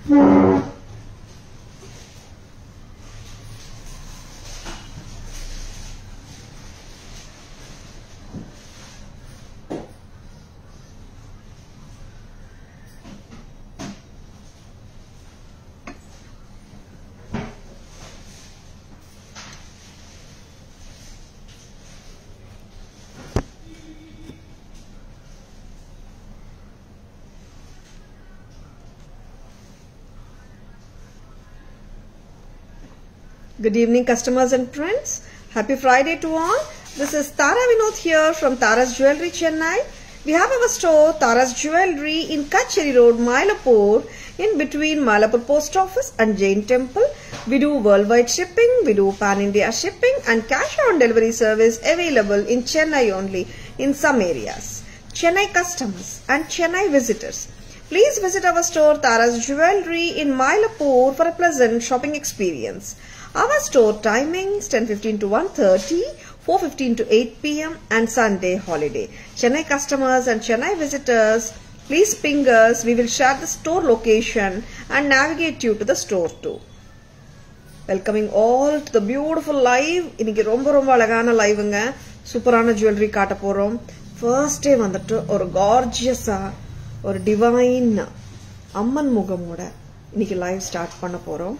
Good evening, customers and friends. Happy Friday to all. This is Tara Vinod here from Tara's Jewelry, Chennai. We have our store, Tara's Jewelry, in Kacheri Road, Mylapore, in between Mylapore Post Office and Jain Temple. We do worldwide shipping, we do pan India shipping, and cash on delivery service available in Chennai only in some areas. Chennai customers and Chennai visitors. Please visit our store Tara's Jewelry in Mylapore for a pleasant shopping experience. Our store timings 10:15 to 1:30, 4:15 to 8 p.m. and Sunday holiday. Chennai customers and Chennai visitors, please ping us. We will share the store location and navigate you to the store too. Welcoming all to the beautiful live இன்னைக்கு ரொம்ப ரொம்ப அழகான லைவுங்க சூப்பரான jewellery காட்ட போறோம் first day வந்துட்டு ஒரு கார்ஜியஸா ஒரு டிவைன் அம்மன் முகமோட இன்னைக்கு லைவ் ஸ்டார்ட் பண்ண போறோம்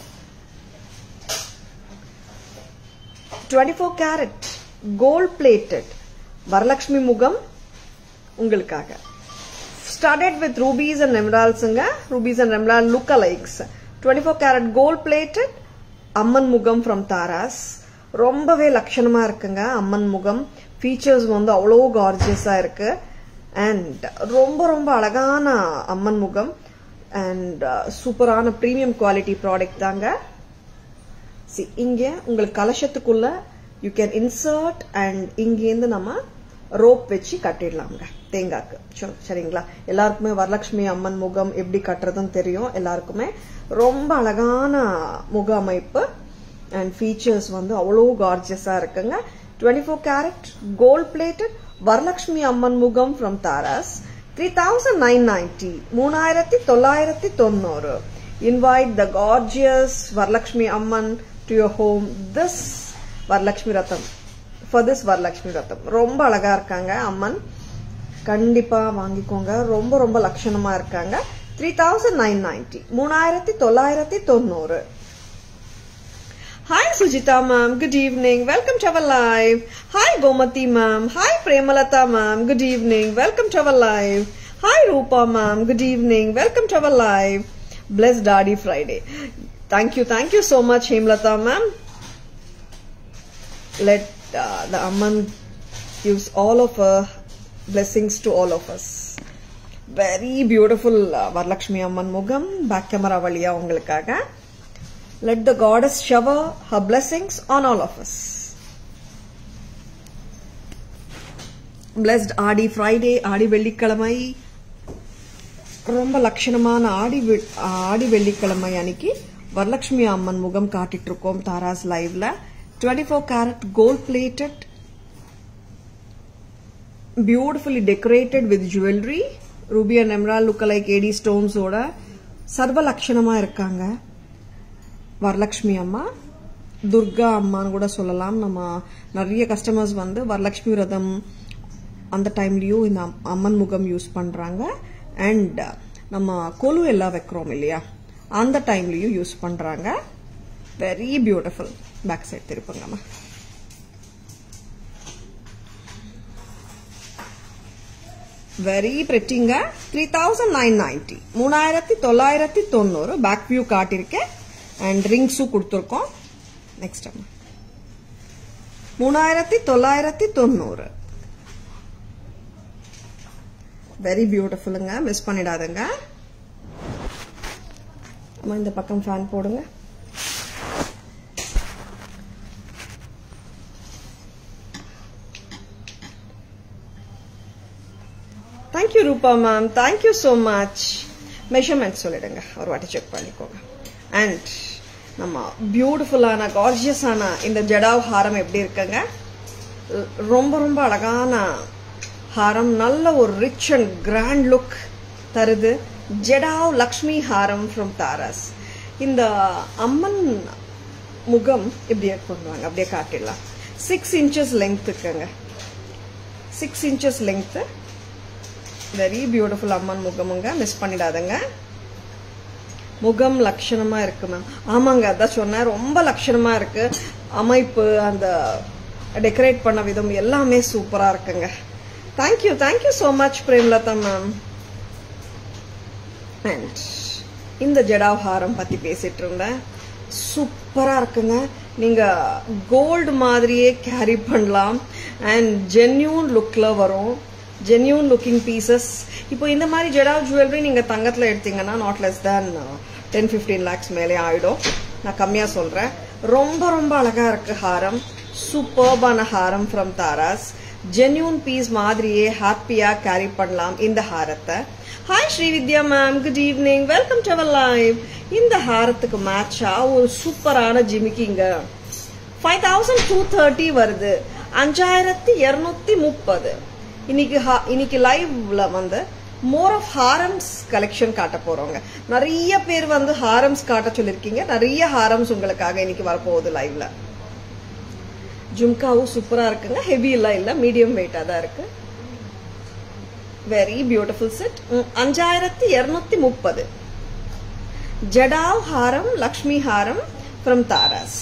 twenty four carat gold plated Varalakshmi முகம் உங்களுக்காக started with rubies and emeraldsங்க rubies and emerald lookalikes 24 carat gold plated அம்மன் முகம் ஃப்ரம் தாராஸ் ரொம்பவே லட்சணமா இருக்குங்க அம்மன் முகம் ஃபீச்சர்ஸ் வந்து அவ்வளோ கார்ஜியஸா இருக்கு அண்ட் ரொம்ப ரொம்ப அழகான அம்மன் முகம் அண்ட் சூப்பரான ப்ரீமியம் குவாலிட்டி ப்ராடக்ட் தாங்க See, இங்க உங்களுக்கு கலசத்துக்குள்ள யூ கேன் இன்சர்ட் அண்ட் இங்கேருந்து நம்ம ரோப் வச்சு கட்டிடலாங்க தேங்காய்க்கு சோ- சரிங்களா எல்லாருக்குமே வரலட்சுமி அம்மன் முகம் எப்படி கட்டுறதுன்னு தெரியும் எல்லாருக்குமே ரொம்ப அழகான முக அமைப்பு அண்ட் ஃபீச்சர்ஸ் வந்து அவ்வளோ கார்ஜியஸா இருக்குங்க twenty four carat gold plated Varalakshmi அம்மன் முகம் from Taras three thousand nine ninety மூணாயிரத்தி தொள்ளாயிரத்தி தொண்ணூறு invite the gorgeous Varalakshmi Amman to your home this Varalakshmi ரத்தம் for this வரலட்சுமி ரத்தம் ரொம்ப அழகா இருக்காங்க அம்மன் கண்டிப்பா வாங்கிக்கோங்க ரொம்ப ரொம்ப லட்சணமா இருக்காங்க த்ரீ தௌசண்ட் நைன் நைன்டி மூணாயிரத்தி தொள்ளாயிரத்தி தொண்ணூறு Hi Sujita ma'am, good evening. Welcome to our live. Hi Gomati ma'am. Hi Premalata ma'am. Good evening. Welcome to our live. Hi Rupa ma'am. Good evening. Welcome to our live. Blessed Daddy Friday. Thank you. Thank you so much Hemlata ma'am. Let uh, the Amman gives all of her blessings to all of us. Very beautiful uh, Varlakshmi Amman Mugam. Back camera வழியா உங்களுக்காக. Let the goddess shower her blessings on all of us. Blessed Aadi Friday Aadi வெள்ளிக்கிழமை ரொம்ப லட்சணமான ஆடி வெ- ஆடி வெள்ளிக்கிழமை அன்னைக்கு வரலட்சுமி அம்மன் முகம் காட்டிட்டு இருக்கோம் தாராஸ் லைவ்ல twenty four carat gold plated beautifully decorated with jewellery ruby and emerald look like AD ஸ்டோன்ஸோட சர்வ லட்சணமா இருக்காங்க வரலட்சுமி அம்மா துர்கா அம்மான்னு கூட சொல்லலாம் நம்ம நிறைய கஸ்டமர்ஸ் வந்து வரலட்சுமி விரதம் அந்த டைம்லயும் இந்த அம்- அம்மன் முகம் யூஸ் பண்றாங்க அண்ட் நம்ம கொலு எல்லாம் வைக்கிறோம் இல்லையா அந்த டைம்லயும் யூஸ் பண்றாங்க வெரி பியூட்டிஃபுல் பேக் சைட் திருப்புங்கம்மா வெரி பிரெட்டிங்க த்ரீ தௌசண்ட் நைன் நைன்டி மூணாயிரத்தி தொள்ளாயிரத்தி தொண்ணூறு பேக் வியூ காட்டியிருக்கேன் அண்ட் ரிங்ஸும் கொடுத்துருக்கோம் நெக்ஸ்ட் அம்மா மூணாயிரத்தி தொள்ளாயிரத்தி தொண்ணூறு வெரி பியூட்டிஃபுல்லுங்க மிஸ் பண்ணிடாதுங்க அம்மா இந்த பக்கம் ஃபேன் போடுங்க தேங்க்யூ ரூபா ma'am thank you so much measurement சொல்லிடுங்க ஒரு வாட்டி செக் பண்ணிக்கோங்க அண்ட் நம்ம பியூட்டிஃபுல்லான கார்ஜியஸான இந்த ஜடாவ் ஹாரம் எப்படி இருக்குங்க ரொம்ப ரொம்ப அழகான ஹாரம் நல்ல ஒரு ரிச் அண்ட் கிராண்ட் லுக் தருது ஜெடாவ் லக்ஷ்மி ஹாரம் ஃப்ரம் தாராஸ் இந்த அம்மன் முகம் இப்படியே கொண்டு வாங்க அப்படியே காட்டிடலாம் சிக்ஸ் இன்ச்சஸ் லெங்க் இருக்குங்க six inches length very beautiful அம்மன் முகமுங்க மிஸ் பண்ணிடாதங்க முகம் லட்சணமா இருக்கு மேம் ஆமாங்க அதான் சொன்னேன் ரொம்ப லட்சணமா இருக்கு அமைப்பு அந்த டெக்கரேட் பண்ண விதம் எல்லாமே சூப்பரா இருக்குங்க thank you thank you so much Premlatha ma'am and இந்த ஜடாவ் பத்தி பேசிட்டு இருந்தேன் சூப்பரா இருக்குங்க நீங்க கோல்டு மாதிரியே கேரி பண்ணலாம் அண்ட் ஜென்யூன் லுக்ல வரும் ஜென்யூன் லுக்கிங் பீசஸ் இப்போ இந்த மாதிரி ஜெடாவ் ஜுவல்லரி நீங்க தங்கத்துல எடுத்தீங்கன்னா not less than ten fifteen lakhs மேலே ஆயிடும் நான் கம்மியா சொல்றேன் ரொம்ப ரொம்ப அழகா இருக்கு ஹாரம் சூப்பர்பான ஹாரம் ஃப்ரம் தாராஸ் ஜென்யூன் பீஸ் மாதிரியே ஹாப்பியா கேரி பண்ணலாம் இந்த ஹாரத்தை hi Srividya ma'am good evening welcome to our live இந்த ஹாரத்துக்கு மேட்சா ஒரு சூப்பரான ஜிமிக்கிங்க ஃபைவ் தௌசண்ட் டூ தேர்ட்டி வருது அஞ்சாயிரத்தி இருநூத்தி முப்பது இன்னைக்கு ஹா- இன்னைக்கு லைவ்ல வந்து மோர் ஆஃப் ஹாரம்ஸ் கலெக்ஷன் காட்ட போறோங்க நிறைய பேர் வந்து ஹாரம்ஸ் காட்ட சொல்லிருக்கீங்க நிறைய ஹாரம்ஸ் உங்களுக்காக இன்னைக்கு வரப்போகுது லைவ்ல ஜும்காவும் சூப்பரா இருக்குங்க ஹெவி எல்லாம் இல்ல மீடியம் வெயிட்டா தான் இருக்கு வெரி பியூட்டிஃபுல் செட் அஞ்சாயிரத்தி இருநூத்தி முப்பது ஜடாவ் ஹாரம் லக்ஷ்மி ஹாரம் ஃப்ரம் தாராஸ்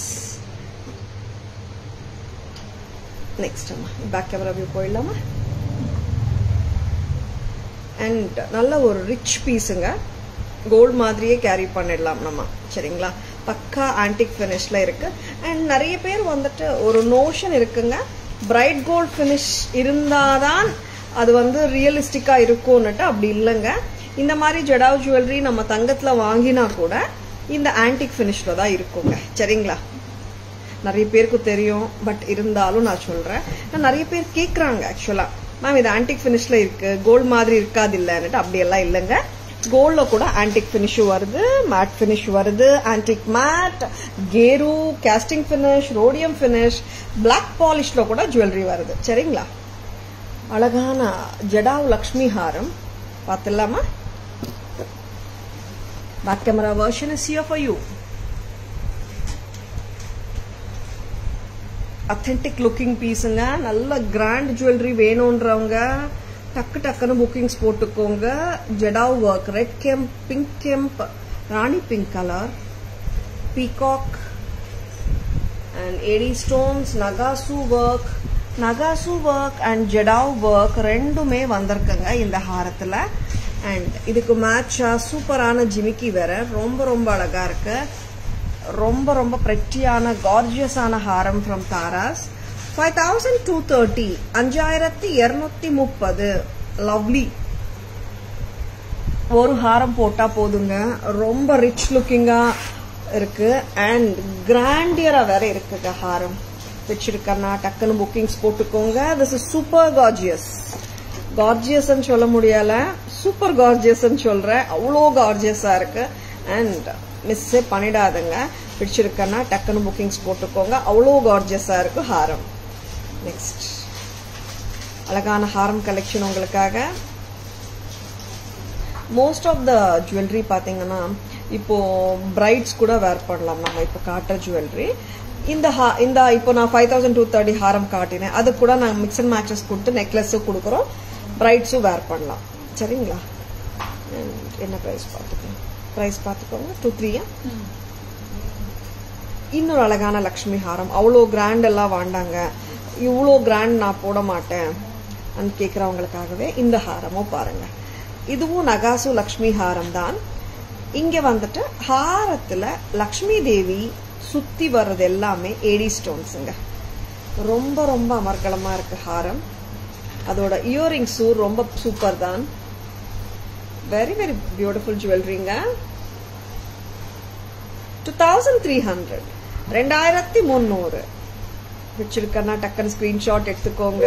நெக்ஸ்ட் அம்மா பேக் கேமரா வியூ போயிடலாமா அண்ட் நல்ல ஒரு ரிச் பீஸுங்க கோல்ட் மாதிரியே கேரி பண்ணிடலாம் நம்ம சரிங்களா பக்கா ஆன்டிக் ஃபினிஷ்ல இருக்கு அண்ட் நிறைய பேர் வந்துட்டு ஒரு நோஷன் இருக்குங்க பிரைட் கோல்ட் ஃபினிஷ் இருந்தாதான் அது வந்து ரியலிஸ்டிக்கா இருக்கும்னுட்டு அப்படி இல்லைங்க இந்த மாதிரி ஜடாவ் ஜுவல்லரி நம்ம தங்கத்துல வாங்கினா கூட இந்த ஆன்டிக் ஃபினிஷ்ல தான் இருக்குங்க சரிங்களா நிறைய பேருக்கு தெரியும் பட் இருந்தாலும் நான் சொல்றேன் நான் நிறைய பேர் கேக்குறாங்க ஆக்சுவலா மேம் இது ஆன்டிக் ஃபினிஷ்ல இருக்கு கோல்ட் மாதிரி இருக்காது இல்லன்னுட்டு அப்படியெல்லாம் இல்லைங்க கோல்ட்ல கூட ஆன்டிக் ஃபினிஷ் வருது மேட் ஃபினிஷ் வருது ஆன்டிக் மேட் கேரு casting finish rhodium finish black பாலிஷ்ல கூட ஜுவல்லரி வருது சரிங்களா அழகான ஜடாவ் லக்ஷ்மி ஹாரம் பார்த்துடலாமா back camera version is here for you authentic looking பீஸுங்க நல்ல கிராண்ட் ஜுவல்லரி வேணுன்றவங்க டக்கு டக்குன்னு புக்கிங்ஸ் போட்டுக்கோங்க jadau work red kemp pink kemp rani pink colour peacock and AD stones நகாசு ஒர்க் நகாசு ஒர்க் அண்ட் ஜெடாவ் ஒர்க் ரெண்டுமே வந்திருக்குங்க இந்த ஹாரத்துல அண்ட் இதுக்கு மேட்சா சூப்பரான ஜிமிக்கி வேற ரொம்ப ரொம்ப அழகா இருக்கு ரொம்ப ரொம்ப பிரெட்டியான கார்ஜியஸான ஹாரம் from Taras five thousand two thirty அஞ்சாயிரத்தி இருநூத்தி முப்பது லவ்லி ஒரு ஹாரம் போட்டா போதுங்க ரொம்ப ரிச் லுக்கிங்கா இருக்கு அண்ட் கிராண்டியரா வேற இருக்குங்க ஹாரம் வச்சிருக்கேன்னா டக்குன்னு புக்கிங்ஸ் போட்டுக்கோங்க this is super gorgeous gorgeous சொல்ல முடியல சூப்பர் கார்ஜியஸ் சொல்றேன் அவ்வளோ கார்ஜியஸா இருக்கு அண்ட் மிஸ்ஸே பண்ணிடாதுங்க பிடிச்சிருக்கேன்னா டக்குன்னு புக்கிங்ஸ் போட்டுக்கோங்க அவ்வளோ கார்ஜியஸா இருக்கு ஹாரம் நெக்ஸ்ட் அழகான ஹாரம் கலெக்ஷன் உங்களுக்காக மோஸ்ட் ஆஃப் த ஜுவல்லரி பாத்தீங்கன்னா இப்போ பிரைட்ஸ் கூட வேர் பண்ணலாம் நம்ம இப்போ காட்டுற ஜுவல்லரி இந்த ஹா- இந்த இப்போ நான் ஃபைவ் தௌசண்ட் டூ தேர்ட்டி ஹாரம் காட்டினேன் அது கூட நாங்கள் மிக்ஸ் அண்ட் மேட்சஸ் கொடுத்து நெக்லஸும் கொடுக்குறோம் பிரைட்ஸும் வேர் பண்ணலாம் சரிங்களா And என்ன ப்ரைஸ் பார்த்துக்கோங்க ப்ரைஸ் பார்த்துக்கோங்க டூ த்ரீயா இன்னொரு அழகான லக்ஷ்மி ஹாரம் அவ்வளோ கிராண்ட் எல்லாம் வாண்டாங்க இவ்வளோ கிராண்ட் நான் போட மாட்டேன் అని கேட்குறவங்களுக்காகவே இந்த ஹாரமும் பாருங்க இதுவும் நகாசு லக்ஷ்மி ஹாரம் தான் இங்க வந்துட்டு ஹாரத்துல லக்ஷ்மி தேவி சுத்தி வர்றது எல்லாமே ஏடி ஸ்டோன்ஸுங்க ரொம்ப ரொம்ப அமர்கலமா இருக்கு ஹாரம் அதோட இயரிங்ஸும் ரொம்ப சூப்பர் தான் வெரி வெரி பியூட்டிஃபுல் ஜுவல்லரிங்க டூ தௌசண்ட் த்ரீ ஹண்ட்ரட் ரெண்டாயிரத்தி முந்நூறு வச்சிருக்கேன்னா டக்குன்னு ஸ்கிரீன்ஷாட் எடுத்துக்கோங்க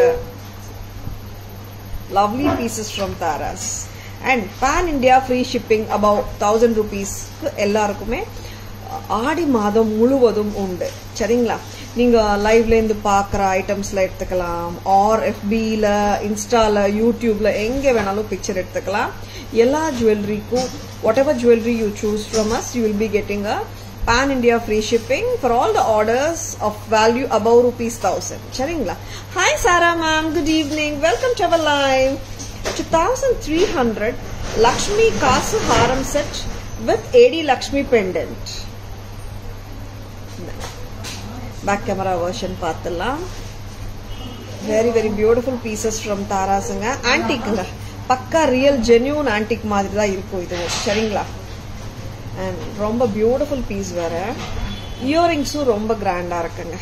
lovely pieces from Tara's and pan India free shipping above thousand ருபீஸ்க்கு எல்லாருக்குமே ஆடி மாதம் முழுவதும் உண்டு சரிங்களா நீங்க லைவ்ல இருந்து பாக்குற ஐட்டம்ஸ்ல எடுத்துக்கலாம் ஆர் எஃபில இன்ஸ்டால யூடியூப்ல எங்க வேணாலும் பிக்சர் எடுத்துக்கலாம் எல்லா ஜுவல்லரிக்கும் whatever jewellery you choose from us you will be getting a pan India free shipping for all the orders of value above rupees 1000. சரிங்களா Hi Sarah ma'am, good evening. Welcome to our live. 2300 Lakshmi Kasu Haram set with AD Lakshmi pendant. Back camera version பார்த்துடலாம் very very beautiful pieces from தாராஸுங்க ஆன்டிக்குங்க பக்கா real genuine antique மாதிரி தான் இருக்கும் இது சரிங்களா அண்ட் ரொம்ப பியூட்டிஃபுல் பீஸ் வேற இயரிங்ஸும் ரொம்ப கிராண்டா இருக்குங்க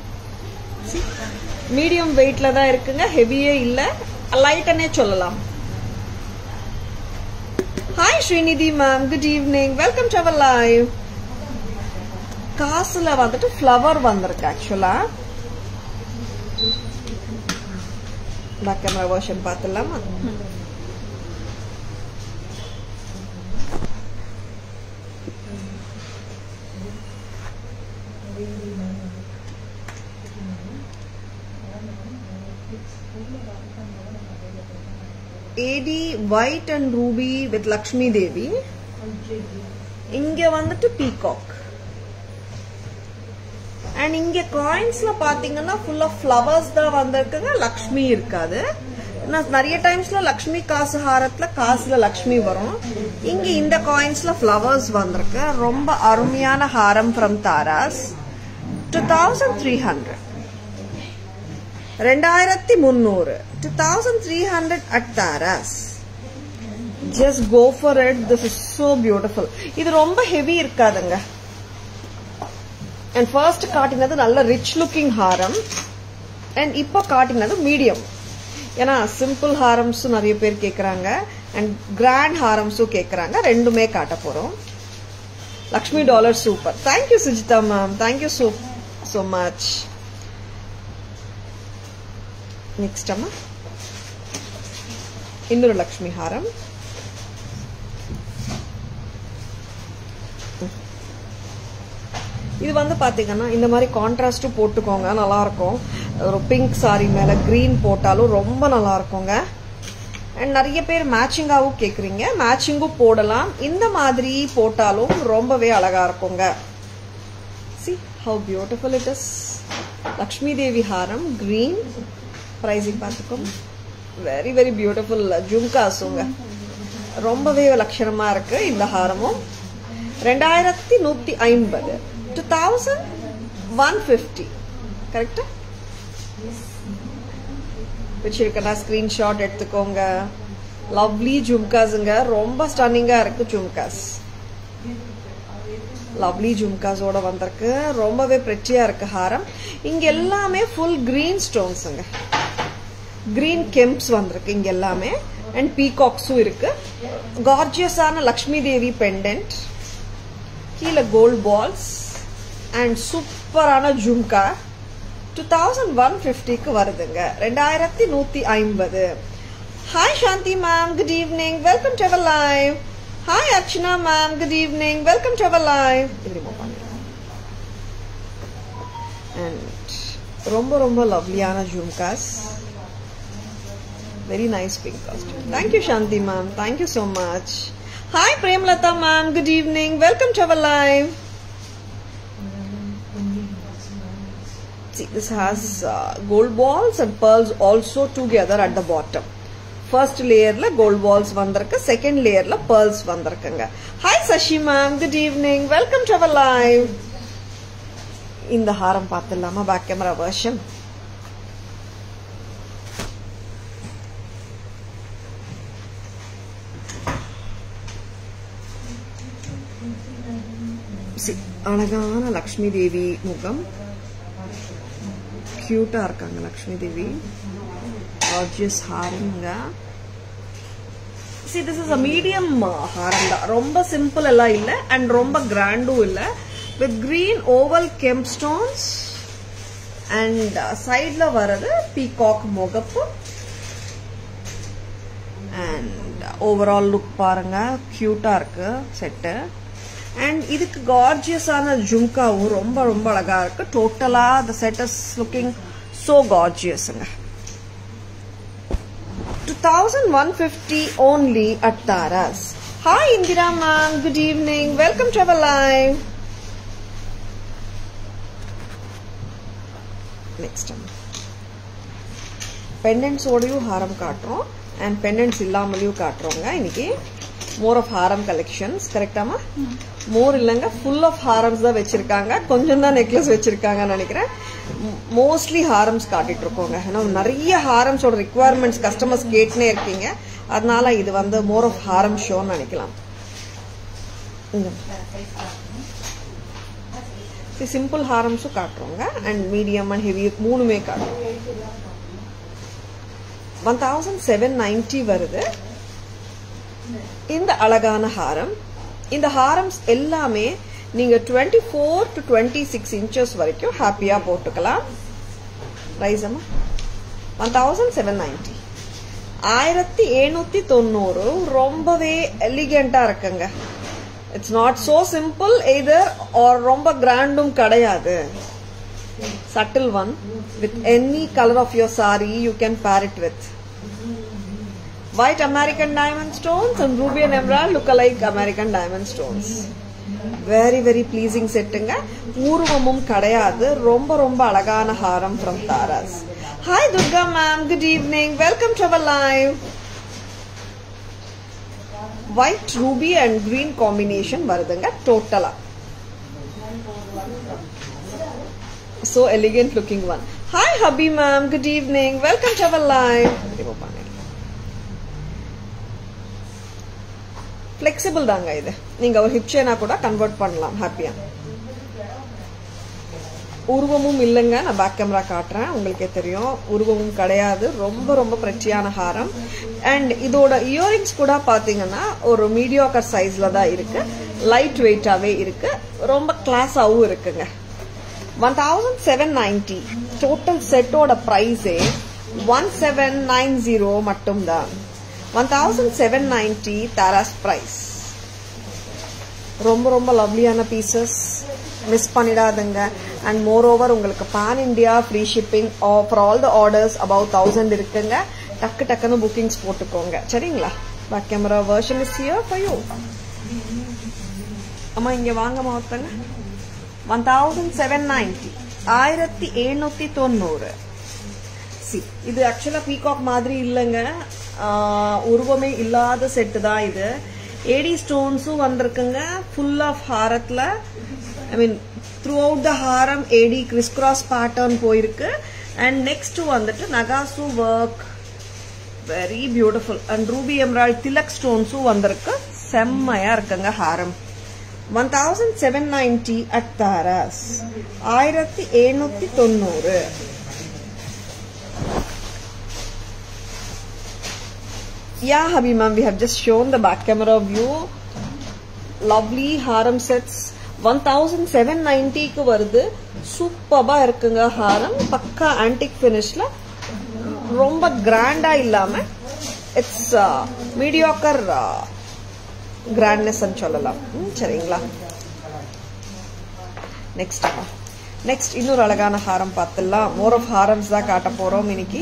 மீடியம் வெயிட்ல தான் இருக்குங்க ஹெவியே இல்ல லைட்டனே சொல்லலாம் hi Srinidhi ma'am good evening welcome to our live காசுல வந்துட்டு ஃப்ளவர் வந்திருக்கு ஆக்சுவலா பேக் கேமரா வெர்ஷன் பார்த்துடலாமா AD white and ruby with Lakshmi Devi இங்க வந்துட்டு பீகாக் அண்ட் இங்க காயின்ஸ்ல பாத்தீங்கன்னா ஃபுல் ஆஃப் ஃப்ளவர்ஸ் தான் வந்திருக்குங்க லக்ஷ்மி இருக்காது நான் நிறைய டைம்ஸ்ல லக்ஷ்மி காசு ஹாரத்துல காசுல லக்ஷ்மி வரும் இங்க இந்த காயின்ஸ்ல ஃப்ளவர்ஸ் வந்திருக்கு ரொம்ப அருமையான ஹாரம் from Taras two thousand three hundred ரெண்டாயிரத்தி முந்நூறு two thousand three hundred at Taras just go for it this is so beautiful இது ரொம்ப ஹெவி இருக்காதுங்க அண்ட் ஃபர்ஸ்ட் காட்டினது நல்ல ரிச் லுக்கிங் ஹாரம் அண்ட் இப்போ காட்டினது மீடியம் ஏன்னா சிம்பிள் ஹாரம்ஸும் நிறைய பேர் கேட்குறாங்க அண்ட் கிராண்ட் ஹாரம்ஸும் கேட்குறாங்க ரெண்டுமே காட்ட போகிறோம் Lakshmi dollar super thank you Sujitha ma'am thank you so so much next అమ్మ ఇందులో లక్ష్మీ హారం இது வந்து பாத்தீங்கன்னா இந்த மாதிரி கான்ட்ராஸ்டும் போட்டுக்கோங்க நல்லா இருக்கும் ஒரு பிங்க் சாரி மேல கிரீன் போட்டாலும் ரொம்ப நல்லா இருக்குங்க அண்ட் நிறைய பேர் மேட்சிங்காவும் கேக்குறீங்க மேட்சிங்கும் போடலாம் இந்த மாதிரி போட்டாலும் ரொம்பவே அழகா இருக்குங்க see how beautiful it is Lakshmi Devi ஹாரம் கிரீன் ப்ரைஸிங் பார்த்துக்கோம் வெரி வெரி பியூட்டிஃபுல் ஜும்காஸுங்க ரொம்பவே லட்சணமா இருக்கு இந்த ஹாரமும் ரெண்டாயிரத்தி நூத்தி ஐம்பது டூ தௌசண்ட் ஒன் ஃபிஃப்டி கரெக்டா வச்சிருக்கா ஸ்கிரீன்ஷாட் எடுத்துக்கோங்க லவ்லி ஜும்காஸுங்க ரொம்ப ஸ்டன்னிங்கா இருக்கு ஜும்காஸ் லவ்லி ஜும்காஸோட வந்திருக்கு ரொம்பவே பிரெட்டியா இருக்கு ஹாரம் இங்க எல்லாமே ஃபுல் கிரீன் ஸ்டோன்ஸுங்க கிரீன் கெம்ப்ஸ் வந்திருக்கு இங்க எல்லாமே அண்ட் பீகாக்ஸும் இருக்கு கார்ஜியஸான லக்ஷ்மி தேவி பெண்டன்ட் கீழே கோல்ட் பால்ஸ் அண்ட் சூப்பரான ஜும்கா டூ தௌசண்ட் ஒன் ஃபிஃப்டிக்கு வருதுங்க ரெண்டாயிரத்தி நூத்தி ஐம்பது hi Shanthi ma'am good evening welcome to our live hi Archana ma'am good evening welcome to our live இது ரிமூவ் பண்ணிடலாம் அண்ட் ரொம்ப ரொம்ப லவ்லியான jhumkas very nice pink costume thank you Shanthi ma'am thank you so much hi Premlatha ma'am good evening welcome to our live See, this has uh, gold balls and pearls also together at the bottom. First லேயர்ல gold balls வந்திருக்கு second லேயர்ல pearls வந்திருக்குங்க hi Shashi ma'am good evening welcome to our live இந்த ஹாரம் பார்த்துடலாமா back camera version அழகான லக்ஷ்மி தேவி முகம் கியூட்டா இருக்காங்க லக்ஷ்மி தேவி கார்ஜியஸ் ஹாரம்ங்க see this is a medium ஹாரம் தான் ரொம்ப சிம்பிள் எல்லாம் இல்லை அண்ட் ரொம்ப கிராண்டும் இல்லை with green oval gem stones and சைட்ல வர்றது பீகாக் முகப்பு அண்ட் ஓவரால் லுக் பாருங்க கியூட்டா இருக்கு செட்டு அண்ட் இதுக்கு கார்ஜியஸான ஜும்காவும் ரொம்ப ரொம்ப அழகா இருக்கு டோட்டலா the set is looking so கார்ஜியஸுங்க 2150 only at Taras. Hi Indira ma'am, good evening. Welcome to our live. Next one. பெண்டன்ஸோடையும் ஹாரம் காட்டுறோம் அண்ட் பெண்டன்ஸ் இல்லாமலையும் காட்டுறோங்க இன்னைக்கு மோர் ஆஃப் ஹாரம் கலெக்ஷன்ஸ் கரெக்டாமா மோர் இல்லைங்க ஃபுல் ஆஃப் ஹாரம்ஸ் தான் வச்சிருக்காங்க கொஞ்சம் தான் நெக்லஸ் வச்சிருக்காங்கன்னு நினைக்கிறேன் மோஸ்ட்லி ஹாரம்ஸ் காட்டிட்டு இருக்கோங்க ஏன்னா நிறைய ஹாரம்ஸோட ரிக்குவயர்மெண்ட்ஸ் கஸ்டமர்ஸ் கேட்டுனே இருக்கீங்க அதனால இது வந்து மோர் ஆஃப் ஹாரம் ஷோன்னு நினைக்கலாம் சிம்பிள் ஹாரம்ஸும் காட்டுறோங்க அண்ட் மீடியம் அண்ட் ஹெவி மூணுமே காட்டுறோம் ஒன் தௌசண்ட் செவன் நைன்டி வருது இந்த அழகான ஹாரம் இந்த ஹாரம்ஸ் எல்லாமே நீங்க twenty four to twenty six inches வரைக்கும் ஹாப்பியா போட்டுக்கலாம் ரைஸ் அம்மா ஒன் தௌசண்ட் செவன் நைன்டி ஆயிரத்தி எழுநூத்தி தொண்ணூறு ரொம்பவே எலிகண்டா இருக்குங்க it's not so simple either or ரொம்ப கிராண்டும் கிடையாது subtle one with any color of your sari you can pair it with white american diamond stones and ruby and emerald look alike american diamond stones very very pleasing செட்டுங்க ஊர்வமும் கிடையாது ரொம்ப ரொம்ப அழகான ஹாரம் from Tara's hi Durga ma'am good evening welcome to our live white ruby and green combination வருதுங்க டோட்டலா so elegant looking one. Hi hubby ma'am, good evening. Welcome to our live. Flexible தாங்க இது நீங்க ஒரு ஹிப் செயினா கூட கன்வெர்ட் பண்ணலாம் ஹாப்பியா உருவமும் இல்லைங்க நான் பேக் கேமரா காட்டுறேன் உங்களுக்கே தெரியும் உருவமும் கிடையாது ரொம்ப ரொம்ப பிரச்சியான ஹாரம் அண்ட் இதோட இயரிங்ஸ் கூட பாத்தீங்கன்னா ஒரு மீடியோக்கர் சைஸ்ல தான் இருக்கு லைட் வெயிட்டாவே இருக்கு ரொம்ப கிளாஸாவும் இருக்குங்க one thousand seven ninety total செட்டோட ப்ரைஸே ஒன் செவன் நைன் ஜீரோ மட்டும்தான் one thousand seven ninety Tara's price ரொம்ப ரொம்ப லவ்லியான பீசஸ் மிஸ் பண்ணிடாதுங்க அண்ட் மோர் ஓவர் உங்களுக்கு pan India free shipping for all the orders above thousand இருக்குங்க டக்கு டக்குன்னு புக்கிங்ஸ் போட்டுக்கோங்க சரிங்களா back camera version is here for you அம்மா இங்க வாங்கம்மா ஒருத்தங்க ஒன் தௌசண்ட் செவன் நைன்டி ஆயிரத்தி எழுநூத்தி தொண்ணூறு சி இது ஆக்சுவலா பீகாக் மாதிரி இல்லைங்க உருவமே இல்லாத செட்டு தான் இது ஏடி ஸ்டோன்ஸும் வந்திருக்குங்க ஃபுல் ஆஃப் ஹாரத்தில் I mean throughout the ஹாரம் ஏடி கிறிஸ் கிராஸ் பேட்டர்ன் போயிருக்கு அண்ட் நெக்ஸ்ட் வந்துட்டு நகாசு work very beautiful and ruby emerald tilak ஸ்டோன்ஸும் வந்திருக்கு செம்மையா இருக்குங்க ஹாரம் one thousand seven ninety at Tara's ஆயிரத்தி எழுநூத்தி தொண்ணூறு Yeah, Habi ma'am, we have just shown the back camera view. Lovely harem sets. One thousand seven நைன்டிக்கு வருது சூப்பர்பா இருக்குங்க ஹாரம் பக்கா ஆன்டிக் ஃபினிஷ்ல ரொம்ப கிராண்டா இல்லாம இட்ஸ் மீடியாக்கர் கிராண்ட்னஸ் சொல்லலாம் சரிங்களா நெக்ஸ்ட் நெக்ஸ்ட் இன்னொரு அழகான ஹாரம் பார்த்துடலாம் மோர் ஆஃப் ஹாரம்ஸ் தான் காட்ட போறோம் இன்னைக்கு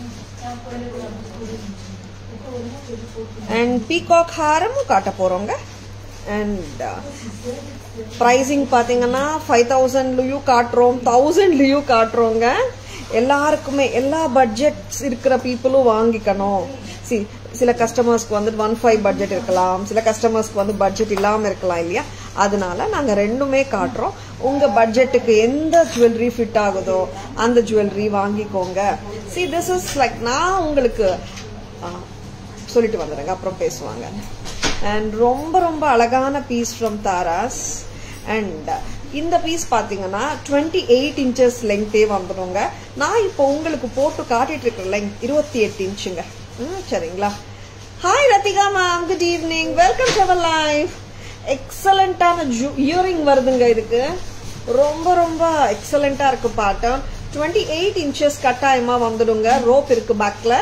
அண்ட் பீகாக் ஹாரமும் காட்ட போறோங்க அண்ட் ப்ரைஸிங் பார்த்தீங்கன்னா ஃபைவ் தௌசண்ட்லயும் காட்டுறோம் தௌசண்ட்லயும் காட்டுறோங்க எல்லாருக்குமே எல்லா பட்ஜெட்ஸ் இருக்கிற பீப்புளும் வாங்கிக்கணும் சி சில கஸ்டமர்ஸ்க்கு வந்து ஒன் ஃபைவ் பட்ஜெட் இருக்கலாம் சில கஸ்டமர்ஸ்க்கு வந்து பட்ஜெட் இல்லாமல் இருக்கலாம் இல்லையா அதனால நாங்கள் ரெண்டுமே காட்டுறோம் உங்கள் பட்ஜெட்டுக்கு எந்த ஜுவல்லரி ஃபிட் ஆகுதோ அந்த ஜுவல்லரி வாங்கிக்கோங்க சி திஸ் இஸ் லைக் நான் உங்களுக்கு சொல்லிட்டு வந்துடுங்க அப்புறம் பேசுவாங்க அண்ட் ரொம்ப ரொம்ப அழகான பீஸ் ஃப்ரம் தாராஸ் அண்ட் இந்த பீஸ் பாத்தீங்கன்னா டுவெண்ட்டி எயிட் இன்ச்சஸ் லெங்க்தே வந்துடுங்க நான் இப்போ உங்களுக்கு போட்டு காட்டிட்டு இருக்கிற லெங்க் இருபத்தி எட்டு இன்ச்சுங்க ம் சரிங்களா hi Rathika ma'am good evening welcome to our live எக்ஸலண்டான இயரிங் வருதுங்க இதுக்கு ரொம்ப ரொம்ப எக்ஸலண்டா இருக்கு பேட்டர்ன் டுவெண்ட்டி எயிட் இன்ச்சஸ் கட்டாயமா வந்துடுங்க ரோப் இருக்கு பேக்ல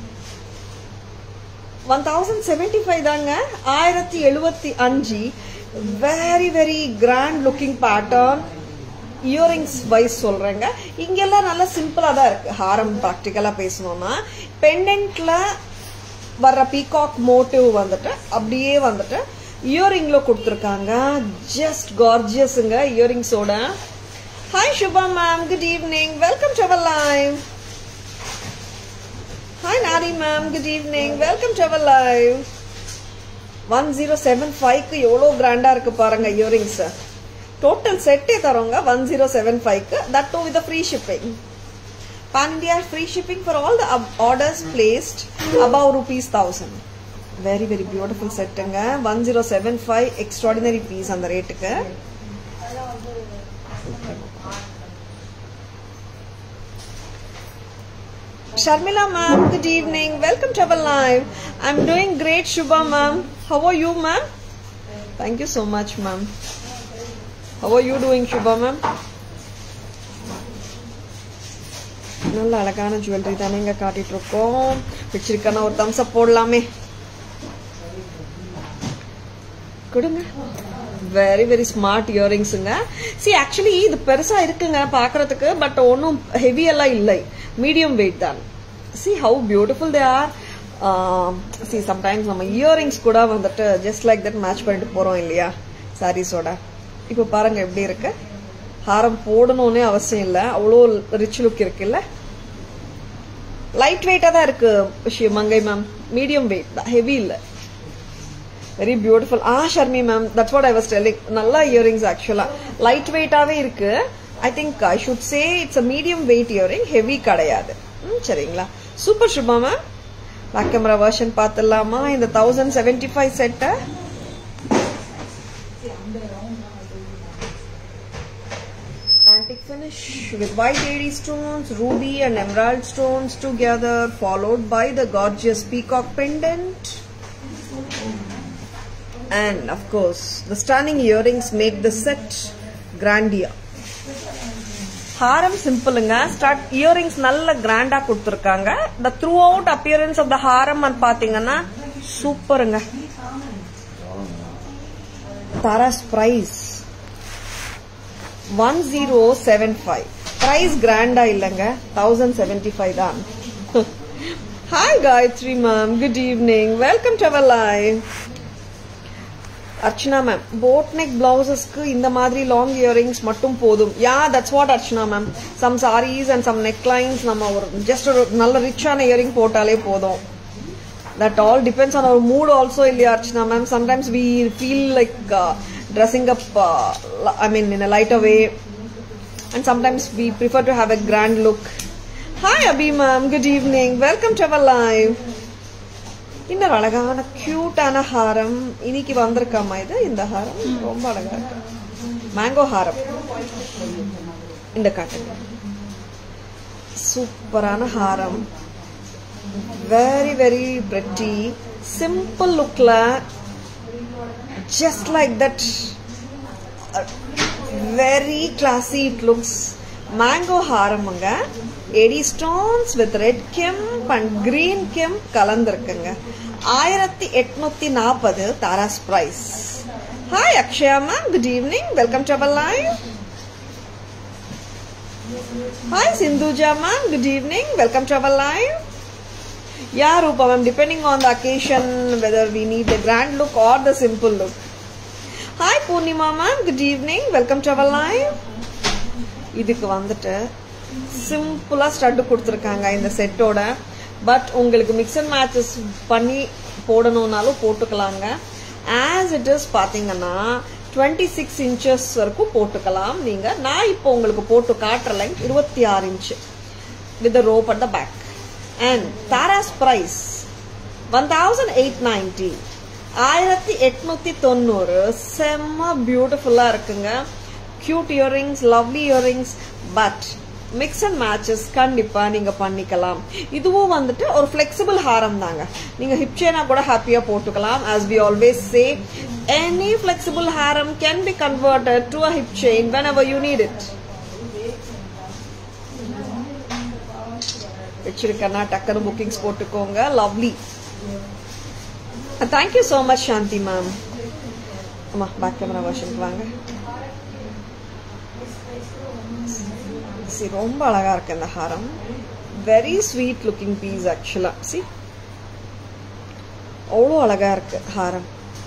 ஒன் தௌசண்ட் செவன்டி ஃபைவ் தாங்க ஆயிரத்தி எழுபத்தி அஞ்சு very very grand looking pattern earrings wise சொல்றேங்க இங்கெல்லாம் நல்லா சிம்பிளா தான் இருக்கு ஹாரம் ப்ராக்டிக்கலா பேசணும்னா பெண்டன்ட்ல வர்ற பீகாக் மோட்டிவ் வந்துட்டு அப்படியே வந்துட்டு இயரிங்ல கொடுத்துருக்காங்க ஜஸ்ட் கார்ஜியஸுங்க இயரிங்ஸோட hi Subha ma'am good evening welcome to our live hi Nari ma'am good evening welcome to our live one zero seven ஃபைவ்க்கு எவ்வளோ கிராண்டா இருக்கு பாருங்க இயரிங்ஸ் டோட்டல் செட்டே தரோங்க ஒன் ஜீரோ செவன் ஃபைவ்க்கு that too with free shipping Pan India free shipping for all the ab- orders placed above rupees 1000. Very very beautiful செட்டுங்க one zero seven five extraordinary piece அந்த ரேட்டுக்கு Sharmila ma'am, good evening. Welcome to our live. I'm doing great, Shubha ma'am. How are you, ma'am? Thank you so much, ma'am. How are you doing, Shubha ma'am? நல்ல அழகான jewellery தானே இங்க காட்டிட்டு இருக்கோம் பிடிச்சிருக்கான ஒரு Thums up போடலாமே கொடுங்க very very smart இயரிங்ஸுங்க சி ஆக்சுவலி இது பெருசா இருக்குங்க பாக்குறதுக்கு பட் ஒன்றும் ஹெவி எல்லாம் இல்லை மீடியம் வெயிட் தான் see how beautiful they are see sometimes நம்ம இயரிங்ஸ் கூட வந்துட்டு ஜஸ்ட் லைக் தட் மேட்ச் பண்ணிட்டு போறோம் இல்லையா சாரீஸோட இப்போ பாருங்க எப்படி இருக்கு ஹாரம் போடணும்னே அவசியம் இல்லை அவ்வளோ ரிச் லுக் இருக்குல்ல லைட் வெயிட்டா தான் இருக்கு ஷி- மங்கை மேம் மீடியம் வெயிட் தான் ஹெவி இல்லை very beautiful ah Sharmi ma'am that's what I was telling நல்ல இயரிங்ஸ் ஆக்சுவலா லைட் வெயிட்டாவே இருக்கு I think I should say it's a medium weight earring heavy கிடையாது ம், சரிங்களா super Subha ma'am back camera version பார்த்துடலாமா இந்த தௌசண்ட் செவன்டி ஃபைவ் செட்டை Antique finish with white AD stones, ruby and emerald stones together, followed by the gorgeous peacock pendant. And of course, the stunning earrings make the set grandier. ஹாரம் சிம்பிளுங்க start earrings நல்ல கிராண்டா கொடுத்துருக்காங்க the throughout appearance of the ஹாரம் பாத்தீங்கன்னா சூப்பருங்க Tara's price one zero seven five price கிராண்டா இல்லைங்க thousand seventy five தான் hi Gayathri ma'am good evening welcome to our live Archana ma'am boat neck பிளவுசஸ்க்கு இந்த மாதிரி லாங் இயரிங்ஸ் மட்டும் போதும் yeah that's what Archana ma'am some sarees and some neck lines நம்ம ஒரு ஜஸ்ட் ஒரு நல்ல ரிச்சான இயரிங் போட்டாலே போதும் that all depends on our mood also இல்லையா Archana ma'am sometimes we feel like uh, dressing up uh, li- i mean in a lighter way and sometimes we prefer to have a grand look hi abhi ma'am good evening welcome to our live இன்னொரு அழகான கியூட்டான ஹாரம் இன்னைக்கு வந்திருக்காமா இது இந்த ஹாரம் ரொம்ப அழகா இருக்கு மேங்கோ ஹாரம் இந்த காட்டுங்க சூப்பரான ஹாரம் very very pretty simple lookல just like that uh, very classy it looks mango ஹாரமுங்க AD stones with red kemp and green kemp கலந்துருக்குங்க ஆயிரத்தி எட்நூத்தி நாற்பது Tara's price hi Akshaya ma'am good evening welcome to our live hi Sindhuja ma'am good evening welcome to our live Yeah, Rupa ma'am, depending on the occasion, whether we need the grand look or the simple look. Hi Purnima ma'am, good evening. Welcome to our live. இதுக்கு வந்துட்டு சிம்பிளா stud கொடுத்துருக்காங்க இந்த செட்டோட but உங்களுக்கு mix and matches பண்ணி போடணும்னாலும் போட்டுக்கலாங்க ஆஸ் இட் இஸ் பாத்தீங்கன்னா டுவெண்ட்டி சிக்ஸ் இன்ச்சஸ் வரைக்கும் போட்டுக்கலாம் நீங்க நான் இப்போ உங்களுக்கு போட்டு காட்டுற லைன் இருபத்தி ஆறு inch with the rope at the back. And Tara's price 1890 ஆயிரத்தி எட்நூத்தி தொண்ணூறு செம்ம பியூட்டிஃபுல்லா இருக்குங்க cute earrings lovely earrings but mix and matches கண்டிப்பா நீங்க பண்ணிக்கலாம் இதுவும் வந்துட்டு ஒரு ஃபிளெக்சிபிள் ஹாரம் தாங்க நீங்க ஹிப் செயினா கூட ஹாப்பியா போட்டுக்கலாம் as we always say any flexible ஹாரம் can be converted to a hip chain whenever you need it வச்சிருக்கேன்னா டக்குனு புக்கிங்ஸ் போட்டுக்கோங்க lovely thank you so much Shanthi ma'am அம்மா பேக் கேமரா வெர்ஷனுக்கு வாங்க சி ரொம்ப அழகா இருக்கு இந்த ஹாரம் வெரி ஸ்வீட் லுக்கிங் பீஸ் ஆக்சுவலா சி அவ்வளோ அழகா இருக்கு ஹாரம்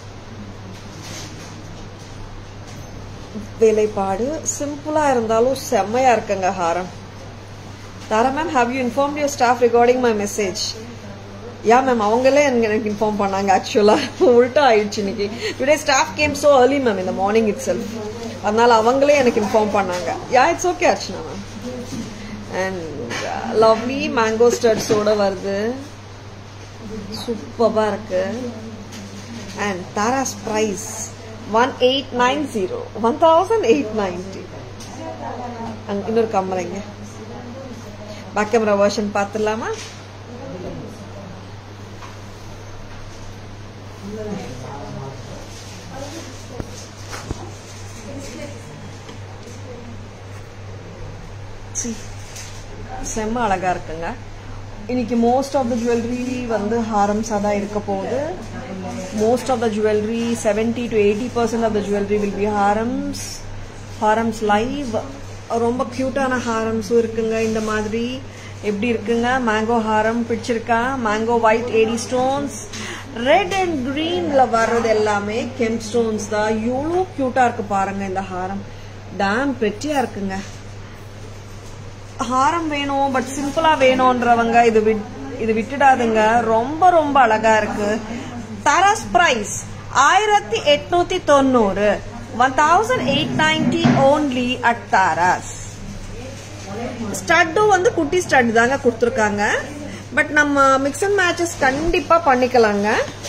வேலைப்பாடு சிம்பிளா இருந்தாலும் செம்மையா இருக்குங்க ஹாரம் Tara ma'am have you inform your staff regarding my message yeah ma'am அவங்களே எனக்கு எனக்கு இன்ஃபார்ம் பண்ணாங்க ஆக்சுவலா உல்ட்டா ஆயிடுச்சு இன்னைக்கு today staff came so early ma'am இந்த மார்னிங் இட் செல்ஃப் அதனால அவங்களே எனக்கு இன்ஃபார்ம் பண்ணாங்க yeah it's okay Archana ma'am and lovely mango ஸ்டட்ஸோட வருது சூப்பராக இருக்கு and Tara's price one eight nine zero one thousand eight ninety இன்னொரு கம்மலைங்க பேக் கேமரா வெர்ஷன் பார்த்துடலாமா See. செம்ம அழகா இருக்குங்க இன்னைக்கு மோஸ்ட் ஆஃப் த ஜுவல்லரி வந்து ஹாரம்ஸாக தான் இருக்க போகுது most of the jewellery seventy to eighty percent of the jewellery will be ஹாரம்ஸ் ஹாரம்ஸ் லைவ் ரொம்ப க்யூட்டான ஹாரம்ஸும் இருக்குங்க இந்த மாதிரி எப்படி இருக்குங்க மேங்கோ ஹாரம் பிடிச்சிருக்கா mango white AD stones red and கிரீன்ல வர்றது எல்லாமே கெம் ஸ்டோன்ஸ் தான் எவ்வளோ க்யூட்டா இருக்கு பாருங்க இந்த ஹாரம் டேம் பெட்டியா இருக்குங்க ஹாரம் வேணும் பட் சிம்பிளா வேணும்ன்றவங்க இது விட்- இது விட்டுடாதுங்க ரொம்ப ரொம்ப அழகா இருக்கு தாராஸ் பிரைஸ் ஆயிரத்தி எட்நூத்தி தொண்ணூறு one thousand eight ninety only at Tara's ஸ்டட்டும் வந்து குட்டி ஸ்டட் தாங்க கொடுத்துருக்காங்க பட் நம்ம மிக்ஸ் அண்ட் மேட்சஸ் கண்டிப்பா பண்ணிக்கலாங்க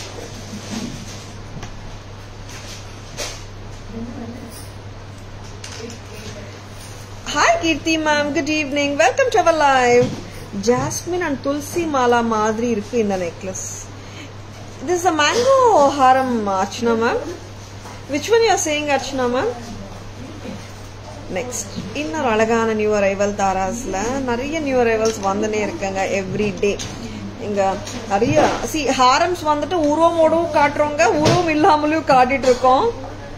hi Keerthi ma'am good evening welcome to our live jasmine and துளசி மாலா மாதிரி இருக்கு இந்த நெக்லஸ் திஸ் அ மேங்கோ ஹாரம் Archana ma'am which one you saying Archana ma'am next இன்னொரு அழகான நியூ அரைவல் தாராஸ்ல நிறைய நியூ அரைவல்ஸ் வந்துனே இருக்குங்க எவ்ரி டே இங்க நிறைய சி ஹாரம்ஸ் வந்துட்டு உருவமோடவும் காட்டுறோங்க உருவம் இல்லாமலும் காட்டிட்டு இருக்கோம்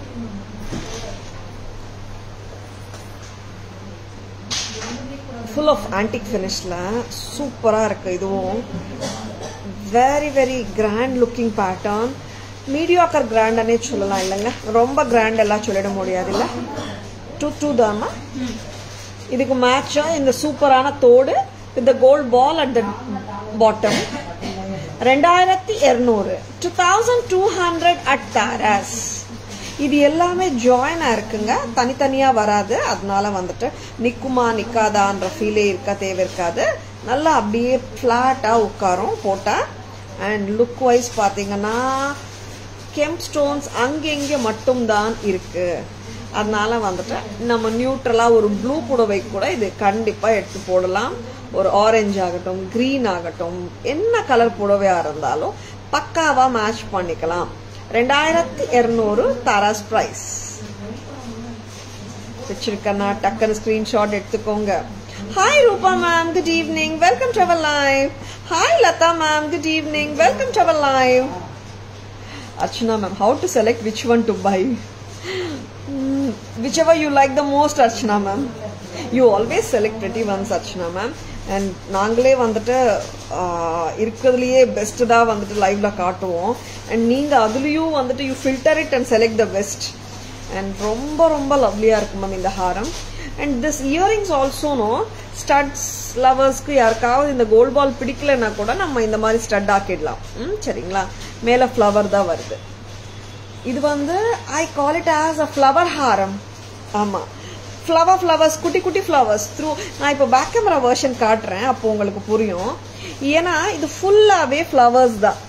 ஃபுல் ஆஃப் ஆன்டிக் ஃபினிஷ்ல சூப்பரா இருக்கு இதுவும் very very grand looking pattern mediocre கிராண்டனே சொல்லலாம் இல்லைங்க ரொம்ப கிராண்ட் எல்லாம் சொல்லிட முடியாது இல்ல டூ டூ தாமா இதுக்கு மேட்சா இந்த சூப்பரான தோடு இந்த gold ball at the bottom ரெண்டாயிரத்தி இருநூறு two thousand two hundred at Tara's இது எல்லாமே ஜாயினா இருக்குங்க தனித்தனியா வராது அதனால வந்துட்டு நிக்குமா நிக்காதான்ற ஃபீலே இருக்க தேவை இருக்காது நல்லா அப்படியே ஃபிளாட்டா உட்காரும் போட்டா அண்ட் லுக் வைஸ் பாத்தீங்கன்னா கெம்ப் ஸ்டோன்ஸ் அங்கெங்கே மட்டும்தான் இருக்கு அதனால வந்துட்டு நம்ம நியூட்ரலா ஒரு ப்ளூ புடவை கூட இது கண்டிப்பா எடுத்து போடலாம் ஒரு ஆரஞ்சு ஆகட்டும் green ஆகட்டும் என்ன கலர் புடவையா இருந்தாலும் பக்காவா மேட்ச் பண்ணிக்கலாம் ரெண்டாயிரத்தி இருநூறு தாராஸ் பிரைஸ் வச்சிருக்கேன்னா டக்குன்னு ஸ்கிரீன்ஷாட் எடுத்துக்கோங்க hi Rupa ma'am good evening welcome to our live hi Latha ma'am good evening welcome to our live Archana ma'am, how to select which one to buy? Mm, whichever you like the most, Archana ma'am. You always select pretty ones, Archana ma'am. And நாங்களே வந்துட்டு ஆஹ், இருக்கிறதுலயே best தான் வந்துட்டு லைவ்ல காட்டுவோம் and நீங்க அதுலயும் வந்துட்டு you filter it and select the best and ரொம்ப ரொம்ப லவ்லியா இருக்கு மேம் இந்த ஹாரம் and this earrings also no studs லவர்ஸ்க்கு யாருக்காவது இந்த கோல்ட் பால் பிடிக்கலன்னா கூட நம்ம இந்த மாதிரி ஸ்டட் ஆக்கிடலாம் ம் சரிங்களா மேல ஃப்ளவர் தான் வருது இது வந்து I call it as a flower ஹாரம் ஆமா ஃப்ளவர் ஃப்ளவர்ஸ் குட்டி குட்டி ஃப்ளவர்ஸ் த்ரூ நான் இப்போ பேக் கேமரா வெர்ஷன் காட்டுறேன் அப்போ உங்களுக்கு புரியும் ஏன்னா இது ஃபுல்லாவே ஃப்ளவர்ஸ் தான்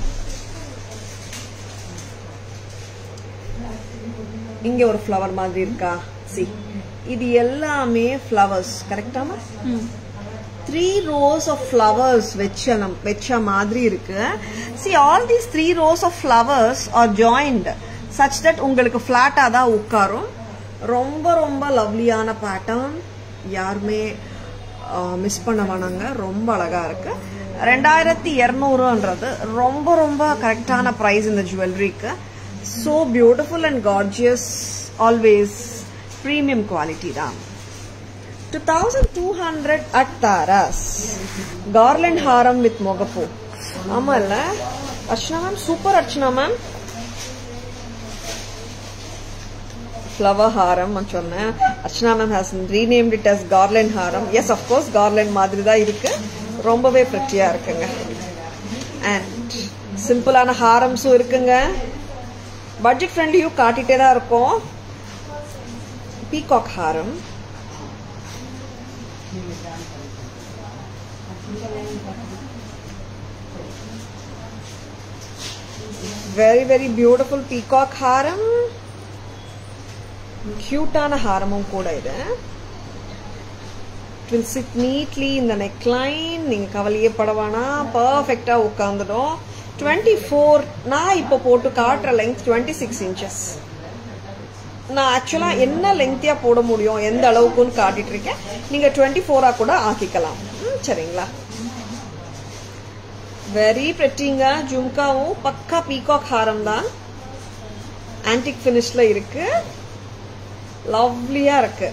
இங்க ஒரு ஃப்ளவர் மாதிரி இருக்கா சி இது எல்லாமே ஃப்ளவர்ஸ் கரெக்டாமா த்ரீ ரோஸ் ஆஃப் ஃப்ளவர்ஸ் வச்ச நம் வச்ச மாதிரி இருக்கு see all these three rows of flowers are joint such that உங்களுக்கு ஃபிளாட்டா தான் உட்காரும் ரொம்ப ரொம்ப லவ்லியான பேட்டர்ன் யாருமே மிஸ் பண்ண வேணாங்க ரொம்ப அழகா இருக்கு ரெண்டாயிரத்தி இரநூறுன்றது ரொம்ப ரொம்ப கரெக்டான ப்ரைஸ் இந்த ஜுவல்லரிக்கு so beautiful and gorgeous always premium quality தான் 2200 at Taras garland haram with mogapu ஆமா இல்ல Archana ma'am super Archana ma'am flower ஹாரம் சொன்னேன் Archana ma'am has renamed it as garland ஹாரம் எஸ் அஃப்கோர்ஸ் கார்லண்ட் மாதிரி தான் இருக்கு ரொம்பவே ப்ரெட்டியா இருக்குங்க அண்ட் சிம்பிளான ஹாரம்ஸும் இருக்குங்க பட்ஜெட் ஃப்ரெண்ட்லியும் காட்டிட்டே தான் இருக்கும் பீகாக் ஹாரம் வெரி வெரி பியூட்டிஃபுல் பீகாக் ஹாரம் கியூட்டான ஹாரமும் கூட இது வில் சிட் நீட்லி இந்த நெக்லைன் நீங்க கவலையே படவானா பர்ஃபெக்டா உட்காந்துடும் டுவெண்ட்டி ஃபோர் நான் இப்போ போட்டு காட்டுற லெங்க் டுவெண்ட்டி சிக்ஸ் இன்ச்சஸ் நான் ஆக்சுவலா என்ன லெங்க்தியா போட முடியும் எந்த அளவுக்குன்னு காட்டிட்டு இருக்கேன் நீங்க டுவெண்ட்டி ஃபோரா கூட ஆக்கிக்கலாம் ம், சரிங்களா வெரி பிரெட்டிங்க ஜும்காவும் பக்கா பீகாக் ஹாரம் தான் ஆன்டிக் ஃபினிஷ்ல இருக்கு லவ்லியா இருக்கு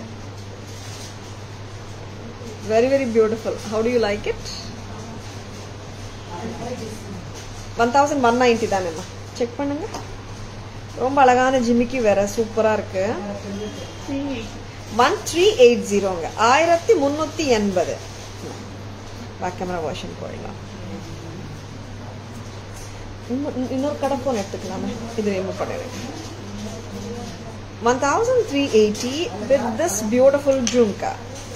very very beautiful how do you like it one thousand one ninety தானேம்மா செக் பண்ணுங்க ரொம்ப அழகான ஜிமிக்கி வேற சூப்பரா இருக்கு ஒன் த்ரீ எயிட் ஜீரோங்க ஆயிரத்தி முன்னூத்தி எண்பது பேக் கேமரா வெர்ஷன் போயிடலாம் இன்னும் இன்னொரு கடை போன் எடுத்துக்கலாமே இது ரிமூவ் பண்ணிடுங்க one thousand three eighty with this beautiful jhumka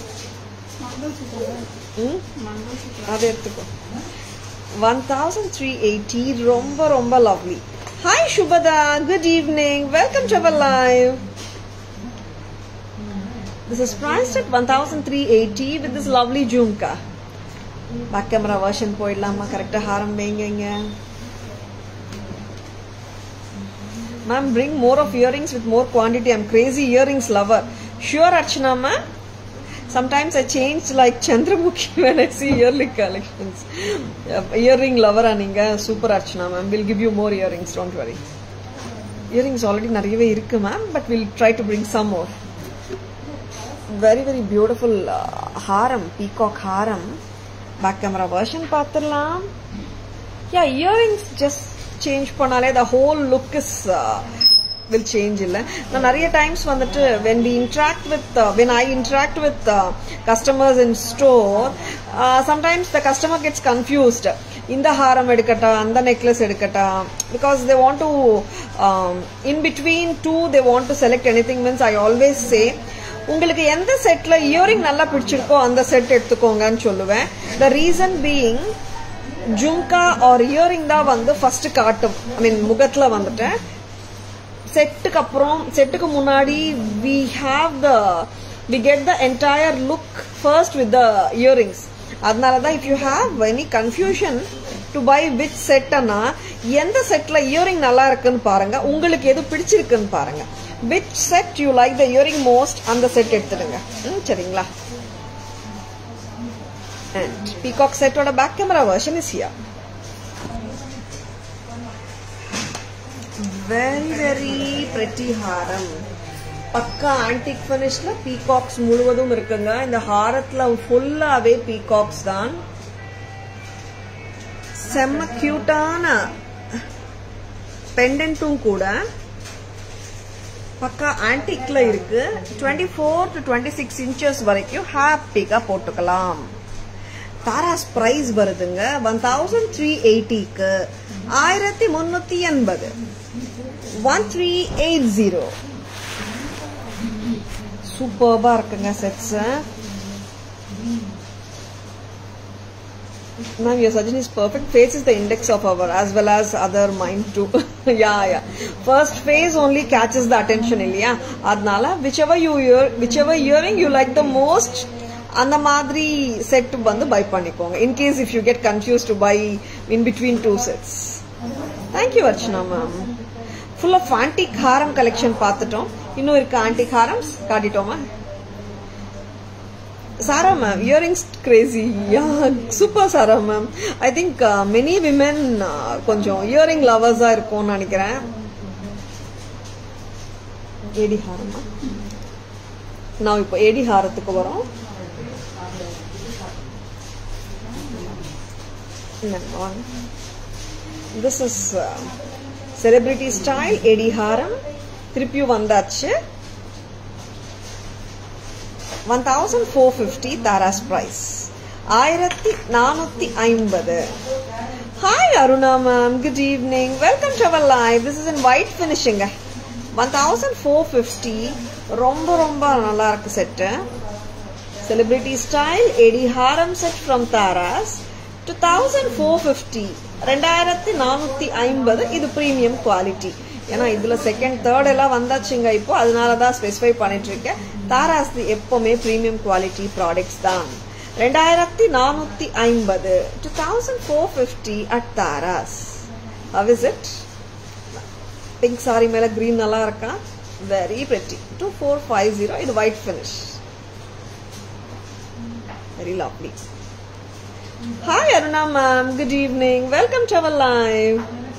ம் அதை எடுத்துக்கோ ஒன் தௌசண்ட் த்ரீ எயிட்டி ரொம்ப ரொம்ப lovely hi Subhadha good evening welcome to our live this is priced at 1380 with this lovely jhumka back camera version போயிடலாமா கரெக்டா ஹாரம் வைங்க இங்க ma'am bring more of earrings with more quantity i'm crazy earrings lover sure archana ma'am sometimes i change like chandramukhi when i see yearly collections Yeah, earring lover நீங்க super Archana ma'am will give you more earrings don't worry earrings already நிறையவே இருக்கு ma'am but will try to bring some more very very beautiful ஹாரம் peacock ஹாரம் back camera version பார்த்துடலாம் yeah earrings just change பண்ணாலே the whole look is will change இல்லை நான் நிறைய times வந்துட்டு when we interact with when I interact with customers in store sometimes the customer gets confused இந்த ஹாரம் எடுக்கட்டா அந்த நெக்லஸ் எடுக்கட்டா because they want to in between two they want to select anything means I always say உங்களுக்கு எந்த செட்ல earring நல்லா பிடிச்சிருக்கோ அந்த செட் எடுத்துக்கோங்கன்னு சொல்லுவேன் the reason being jhumka or earring தான் வந்து ஃபர்ஸ்ட் காட்டும் ஐ மீன் முகத்துல வந்துட்டு செட்டுக்கு அப்புறம் செட்டுக்கு முன்னாடி we have the we get the entire look first with the earrings அதனால தான் if you have any confusion to buy which செட்னா எந்த செட்ல இயரிங் நல்லா இருக்குன்னு பாருங்க உங்களுக்கு எது பிடிச்சிருக்குன்னு பாருங்க which set you like the earring most அந்த செட் எடுத்துடுங்க ம், சரிங்களா அண்ட் பீகாக் செட்டோட back camera version is here very very pretty ஹாரம் பக்கா ஆன்டிக் ஃபினிஷ்ல பீகாக்ஸ் முழுவதும் இருக்குங்க இந்த ஹாரத்துல ஃபுல்லாவே பீகாக்ஸ் தான் செம்ம கியூட்டான பெண்டன்ட்டும் கூட பக்கா ஆன்டிக்ல இருக்கு twenty four to twenty six inches வரைக்கும் ஹாப்பிக்கா போட்டுக்கலாம் தாராஸ் பிரைஸ் வருதுங்க ஒன் தௌசண்ட் த்ரீ எயிட்டிக்கு ஆயிரத்தி முன்னூத்தி எண்பது ஒன் த்ரீ எயிட் ஜீரோ சூப்பர்பா இருக்குங்க sets Ma'am, your suggestion is perfect. Face is the index of our as well as other mind too. yeah, yeah. First phase only catches the attention, இல்லையா அதனால whichever you hear, whichever hearing you like the most, அந்த மாதிரி set வந்து buy பண்ணிக்கோங்க in case if you get confuse to buy in between two sets thank you Archana ma'am full of antique ஹாரம் collection பார்த்துட்டோம் இன்னும் இருக்கு ஆன்டிக் ஹாரம்ஸ் காட்டிட்டோமா Sara ma'am earrings crazy yeah super Sara ma'am I think many women கொஞ்சம் earring லவர்ஸா இருக்கும்னு நினைக்கிறேன் ஏடி ஹாரமா நான் இப்போ ஏடி ஹாரத்துக்கு வரோம் இந்தாங்க, வாங்க this is celebrity style AD ஹாரம் திருப்பியும் வந்தாச்சு one thousand four fifty Taras price ஆயிரத்தி நானூத்தி ஐம்பது hi Aruna ma'am good evening welcome to our live this is in white ஃபினிஷிங்க ஒன் தௌசண்ட் ஃபோர் ஃபிஃப்டி ரொம்ப ரொம்ப நல்லா இருக்கு செட்டு செலிபிரிட்டி ஸ்டைல் எடி ஹாரம் set from Taras two thousand four fifty ரெண்டாயிரத்தி நானூத்தி ஐம்பது இது ப்ரீமியம் குவாலிட்டி ஏன்னா இதுல செகண்ட் தேர்ட் எல்லாம் வந்தாச்சுங்க இப்போ அதனால தான் ஸ்பெசிஃபை பண்ணிட்டு இருக்கேன் தாராஸ் எப்பவுமே ப்ரீமியம் குவாலிட்டி ப்ராடக்ட்ஸ் தான் ரெண்டாயிரத்தி நானூத்தி ஐம்பது two thousand four fifty at Taras how is it pink sari மேல கிரீன் நல்லா இருக்கா very pretty two four five zero இது white finish very lovely Hi Aruna ma'am, good evening. Welcome to our live.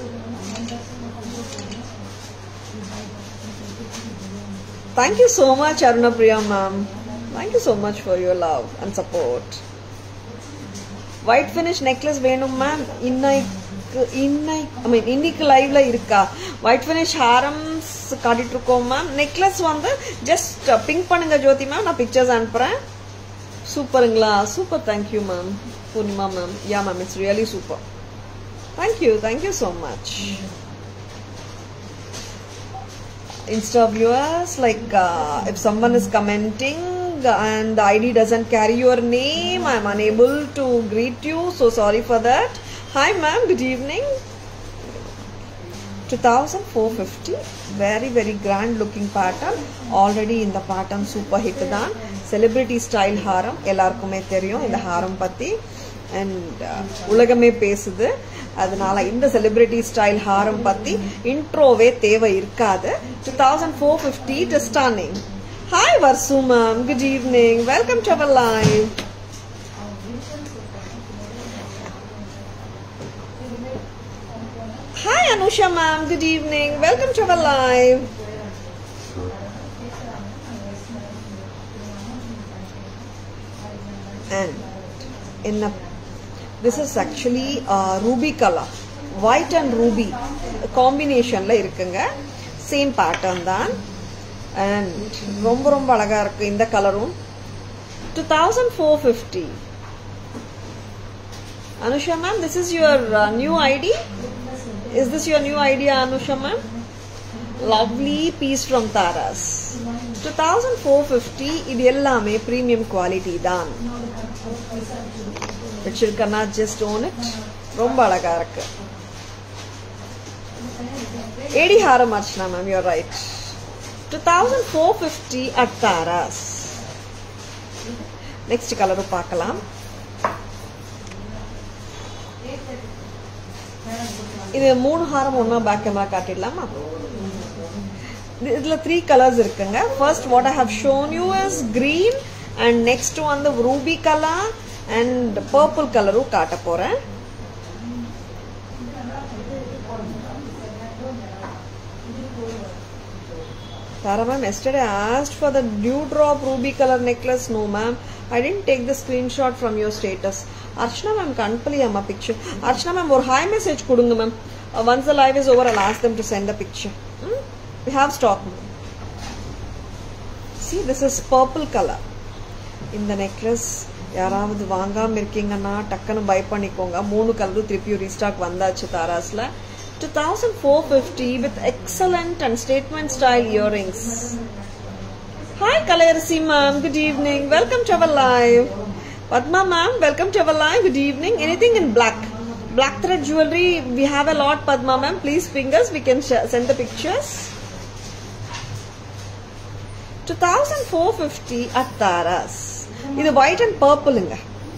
Thank you so much Aruna Priya ma'am. Thank you so much for your love and support. White finish necklace வேணும் ma'am இன்னைக்கு இன்னை ஐ மீன் இன்னைக்கு லைவ்ல இருக்கா white finish ஹாரம்ஸ் காட்டிட்டு இருக்கோம் ma'am necklace வந்து ஜஸ்ட் பிங்க் பண்ணுங்க ஜோதி மேம் நான் பிக்சர்ஸ் அனுப்புறேன் சூப்பருங்களா super thank you ma'am Poornima ma'am yeah ma'am it's really super thank you thank you so much Insta viewers, like uh, if someone is commenting and the ID doesn't carry your name, I'm unable to greet you. So sorry for that. Hi, ma'am. Good evening. 2450 very very grand looking pattern already இந்த pattern super hit தான் celebrity style ஹாரம் எல்லாருக்குமே தெரியும் இந்த ஹாரம் பத்தி and உலகமே பேசுது அதனால இந்த செலிபிரிட்டி ஸ்டைல் ஹாரம் பத்தி இன்ட்ரோவே தேவை இருக்காது two thousand four fifty stunning hi Varsu ma'am good evening welcome to our live Hi Anusha ma'am, good evening. Welcome to our live. And in a, this is actually uh, ruby color. White and ruby combinationல இருக்குங்க same pattern தான் and ரொம்ப ரொம்ப அழகா இருக்கு இந்த கலரும் two thousand four fifty Anusha ma'am, this is your uh, new ID? Is this your new idea, Anusha ma'am? Lovely piece from Taras. 2450 இது எல்லாமே பிரீமியம் குவாலிட்டி தான் வச்சிருக்கனா ஜஸ்ட் ஓன் இட் ரொம்ப அழகா இருக்கு ஏடி ஹாரம் Archana ma'am you're right two thousand four fifty at Taras next கலரும் பார்க்கலாம் இது மூணு ஹாரம் ஒன்றா பேக் கேமரா காட்டிடலாமா இதுல த்ரீ கலர்ஸ் இருக்குங்க first what I have shown you is green and next வந்து ரூபி கலர் அண்ட் பர்பிள் கலரும் காட்ட போறேன் Tara ma'am, yesterday I asked for the dewdrop ruby color necklace. No ma'am, I didn't take the screenshot from your status. Archana ma'am, கண்பலியாமா picture. Archana ma'am, ஒரு high message கொடுங்க ma'am. Uh, once the live is over, I'll ask them to send the picture. Hmm? We have stock. See, this is purple color. இந்த necklace யாராவது வாங்காம இருக்கீங்கன்னா டக்குன்னு by பண்ணிக்கோங்க மூணு கலரும் திருப்பியும் ரீஸ்டாக் வந்தாச்சு தாராஸ்ல two thousand four fifty with excellent and statement style earrings hi Kalaiyarasi ma'am good evening welcome to our live Padma ma'am welcome to our live good evening anything in black black thread jewelry we have a lot padma ma'am please fingers we can sh- send the pictures 2450 at taras இது white and பர்பிளுங்க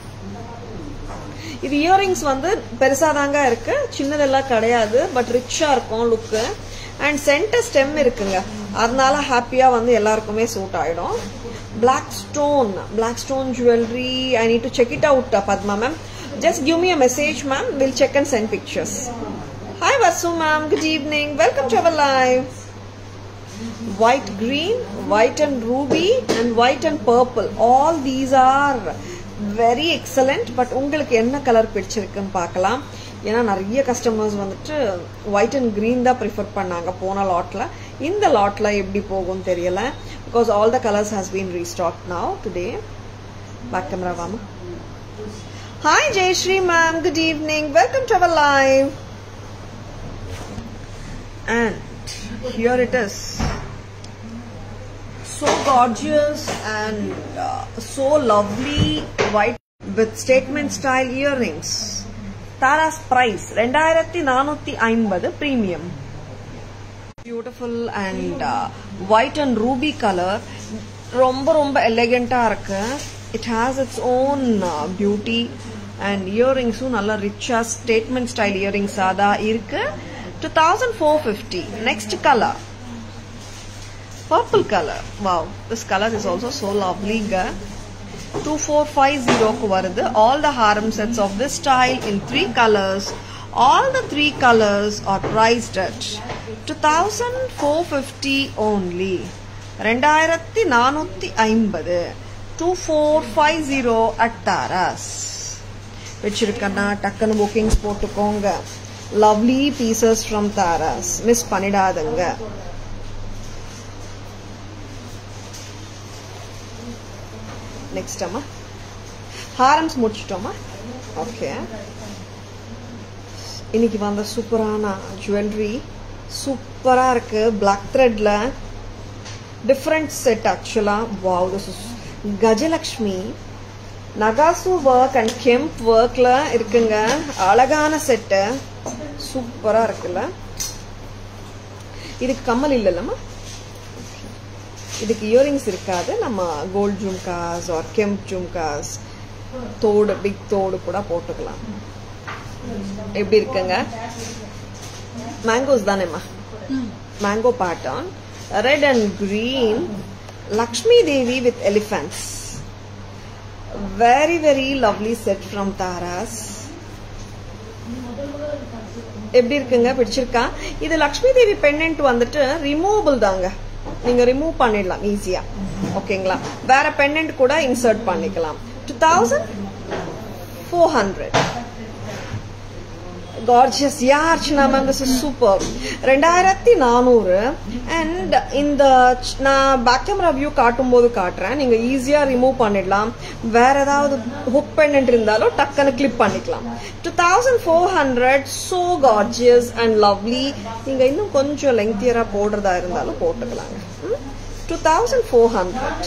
இது earrings வந்து பெருசா தாங்க இருக்கு சின்னதெல்லாம் கிடையாது but ரிச்சா இருக்கும் லுக்கு and centre stem இருக்குங்க அதனால ஹாப்பியா வந்து எல்லாருக்குமே சூட் ஆயிடும் black stone black stone jewellery I need to check it out Padma ma'am just give me a message ma'am will check and send pictures hi Varsu ma'am good evening welcome to our live white green, white and ruby, and white and purple. All these are very excellent. But உங்களுக்கு என்ன colour பிடிச்சிருக்குன்னு பார்க்கலாம் ஏன்னா நிறைய customers வந்துட்டு white and green தான் prefer பண்ணாங்க போன லாட்ல இந்த லாட்ல எப்படி போகும் தெரியல because all the colours has been restock now today back camera வாமா hi Jayashree ma'am good evening welcome to our live and here it is so gorgeous and uh, so lovely white with statement style earrings Tara's price ரெண்டாயிரத்தி நானூத்தி ஐம்பது premium beautiful and uh, white and ruby color ரொம்ப ரொம்ப எலகண்டா இருக்கு it has its own beauty and இயரிங்ஸும் நல்ல ரிச்சா ஸ்டேட்மெண்ட் ஸ்டைல் இயரிங்ஸாக தான் இருக்கு two thousand four fifty next colour purple colour wow this colour is also so லவ்லிங்க டூ ஃபோர் ஃபைவ் ஜீரோக்கு வருது ஆல் த ஹாரம் sets of this style in three colours all the three colours are priced at two thousand four fifty only ரெண்டாயிரத்தி நானூத்தி ஐம்பது two four five zero at Taras வச்சிருக்கேன்னா டக்குன்னு bookings போட்டுக்கோங்க lovely pieces from Taras miss பண்ணிடாதுங்க next அம்மா ஹாரம்ஸ் முடிச்சிட்டோமா okay இன்னைக்கு வந்த சூப்பரான ஜுவல்லரி சூப்பரா இருக்கு பிளாக் த்ரெட்ல டிஃப்ரெண்ட் செட் ஆக்சுவலா வாவ் திஸ் இஸ் கஜலக்ஷ்மி நகாசு ஒர்க் அண்ட் கெம்ப் ஒர்க்ல இருக்குங்க அழகான செட்டு சூப்பரா இருக்குல்ல இதுக்கு கம்மல் இல்லைல்லம்மா இதுக்கு இயரிங்ஸ் இருக்காது நம்ம கோல்ட் ஜும்காஸ் ஆர் கெம்ப் ஜும்காஸ் தோடு பிக் தோடு கூட போட்டுக்கலாம் எப்படி இருக்குங்க மேங்கோஸ் தானேம்மா mango pattern red and green Lakshmi Devi with elephants very very lovely set from Taras எப்படி இருக்குங்க பிடிச்சிருக்கா இது லக்ஷ்மி தேவி பெண்ணன்ட் வந்துட்டு ரிமூவபிள் தாங்க நீங்க ரிமூவ் பண்ணிடலாம் ஈஸியா ஓகேங்களா வேற பெண்ணன்ட் கூட இன்சர்ட் பண்ணிக்கலாம் two thousand four hundred gorgeous yeah Archana ma'am this is super ரெண்டாயிரத்தி நானூறு அண்ட் இந்த ச்- நான் பேக் கேமரா வியூ காட்டும் போது காட்டுறேன் நீங்க ஈஸியா ரிமூவ் பண்ணிடலாம் வேற ஏதாவது ஹுக் பெண்டன்ட் இருந்தாலும் டக்குன்னு கிளிப் பண்ணிக்கலாம் two thousand four hundred so gorgeous and lovely நீங்க இன்னும் கொஞ்சம் லெங்தியரா போடுறதா இருந்தாலும் போட்டுக்கலாங்க two thousand four hundred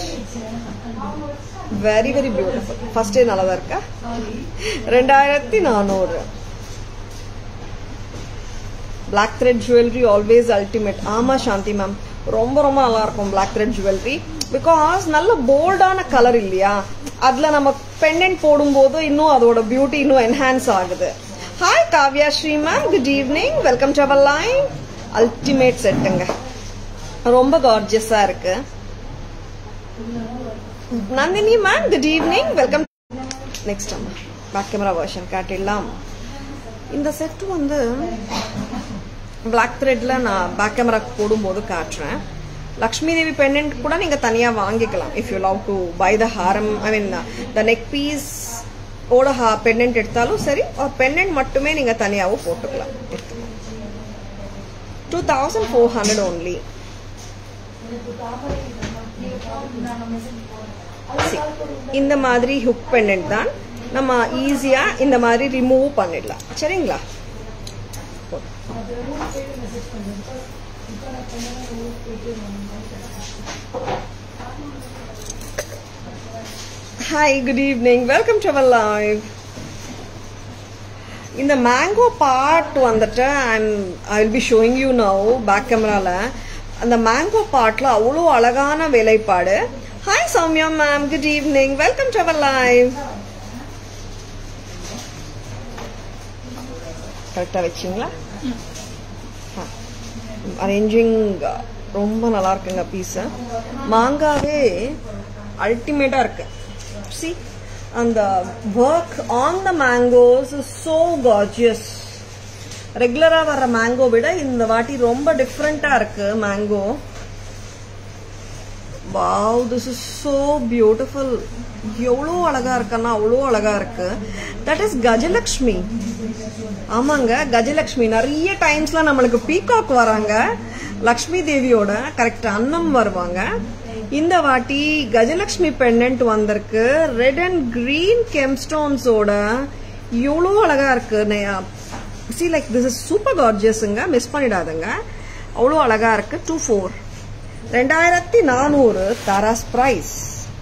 very very beautiful ஃபர்ஸ்டே நல்லா தான் இருக்கா ரெண்டாயிரத்தி நானூறு black thread jewellery always ultimate ஆமா சாந்தி மேம் ரொம்ப ரொம்ப நல்லா இருக்கும் பிளாக் த்ரெட் ஜுவல்லரி பிகாஸ் நல்ல போல்டான கலர் இல்லையா அதுல நம்ம பெண்ணன்ட் போடும்போது இன்னும் அதோட பியூட்டி இன்னும் என்ஹான்ஸ் ஆகுது hi Kavya Sri ma'am good evening welcome to our line ultimate செட்டுங்க ரொம்ப கார்ஜியஸா இருக்கு Nandini ma'am good evening welcome next அம்மா பேக் கேமரா வெர்ஷன் காட்டிடலாம் இந்த செட் வந்து பிளாக் த்ரெட்ல நான் பேக் கேமராக்கு போடும்போது காட்டுறேன் லக்ஷ்மி தேவி பெண்டன்ட் கூட நீங்க தனியா வாங்கிக்கலாம் if you love to buy the ஹாரம் I mean the neck piece ஓட ஹா பெண்டன்ட் எடுத்தாலும் சரி ஒரு பெண்டன்ட் மட்டுமே நீங்க தனியாவும் போட்டுக்கலாம் two thousand four hundred only இந்த மாதிரி ஹுக் பெண்டன்ட் தான் நம்ம ஈஸியா இந்த மாதிரி ரிமூவ் பண்ணிடலாம் சரிங்களா hi good evening welcome to our live இந்த மேங்கோ பார்ட் வந்துட்டு I'm I will be showing you now back கேமரால அந்த மேங்கோ பார்ட்ல அவ்வளோ அழகான வேலைப்பாடு hi Sowmya ma'am good evening welcome to our live கரெக்டாக வச்சிங்களா அரேஞ்சிங் ரொம்ப நல்லா இருக்குங்க பீஸ் மாங்காவே அல்டிமேட்டா இருக்கு சி அந்த work on the mangoes so gorgeous ரெகுலரா வர்ற மேங்கோ விட இந்த வாட்டி ரொம்ப டிஃப்ரெண்டா இருக்கு mango wow this is so beautiful எவ்வளோ அழகா இருக்குன்னா அவ்வளோ அழகா இருக்கு தட் இஸ் கஜலக்ஷ்மி ஆமாங்க கஜலக்ஷ்மி நிறைய டைம்ஸ்ல நம்மளுக்கு பீகாக் வராங்க லக்ஷ்மி தேவியோட கரெக்ட் அன்னம் வருவாங்க இந்த வாட்டி கஜலக்ஷ்மி பெண்டன்ட் வந்திருக்கு ரெட் அண்ட் கிரீன் கெம்ஸ்டோன்ஸோட எவ்வளோ அழகா இருக்கு see like this is super கார்ஜியஸுங்க மிஸ் பண்ணிடாதுங்க அவ்வளோ அழகா இருக்கு டூ ஃபோர் ரெண்டாயிரத்தி நானூறு Taras price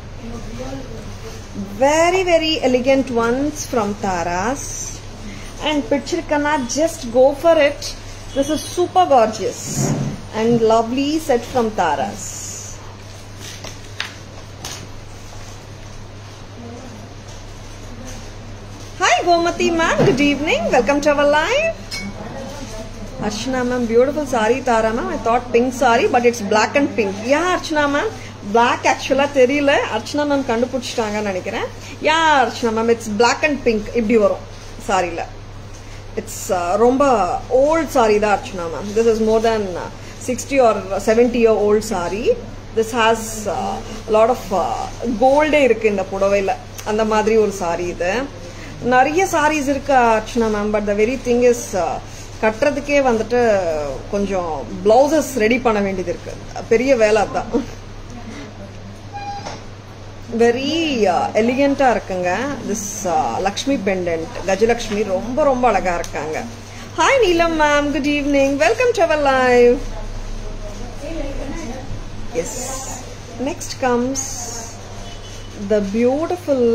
very very elegant ones from Taras and picture cannot just go for it this is super gorgeous and lovely set from Taras Hi Gomati ma'am good evening welcome to our live Archana ma'am beautiful sari Tara ma'am I thought pink sari but it's black and pink yeah Archana ma'am black ஆக்சுவலாக தெரியல Archana ma'am கண்டுபிடிச்சிட்டாங்கன்னு நினைக்கிறேன் yeah Archana ma'am it's black and pink இப்படி வரும் சாரியில் it's ரொம்ப old sari தான் Archana ma'am this is more than sixty or seventy year old sari this has lot of கோல்டே இருக்கு இந்த புடவையில் அந்த மாதிரி ஒரு சாரி இது நிறைய சாரீஸ் இருக்கு Archana ma'am but the very thing is கட்டுறதுக்கே வந்துட்டு கொஞ்சம் பிளவுசஸ் ரெடி பண்ண வேண்டியது இருக்கு பெரிய வேலை அதுதான் வெரி எலிகண்டா இருக்குங்க திஸ் லக்ஷ்மி பெண்டன்ட் கஜலக்ஷ்மி ரொம்ப ரொம்ப அழகா இருக்காங்க hi Neelam ma'am good evening welcome to our live yes next comes the beautiful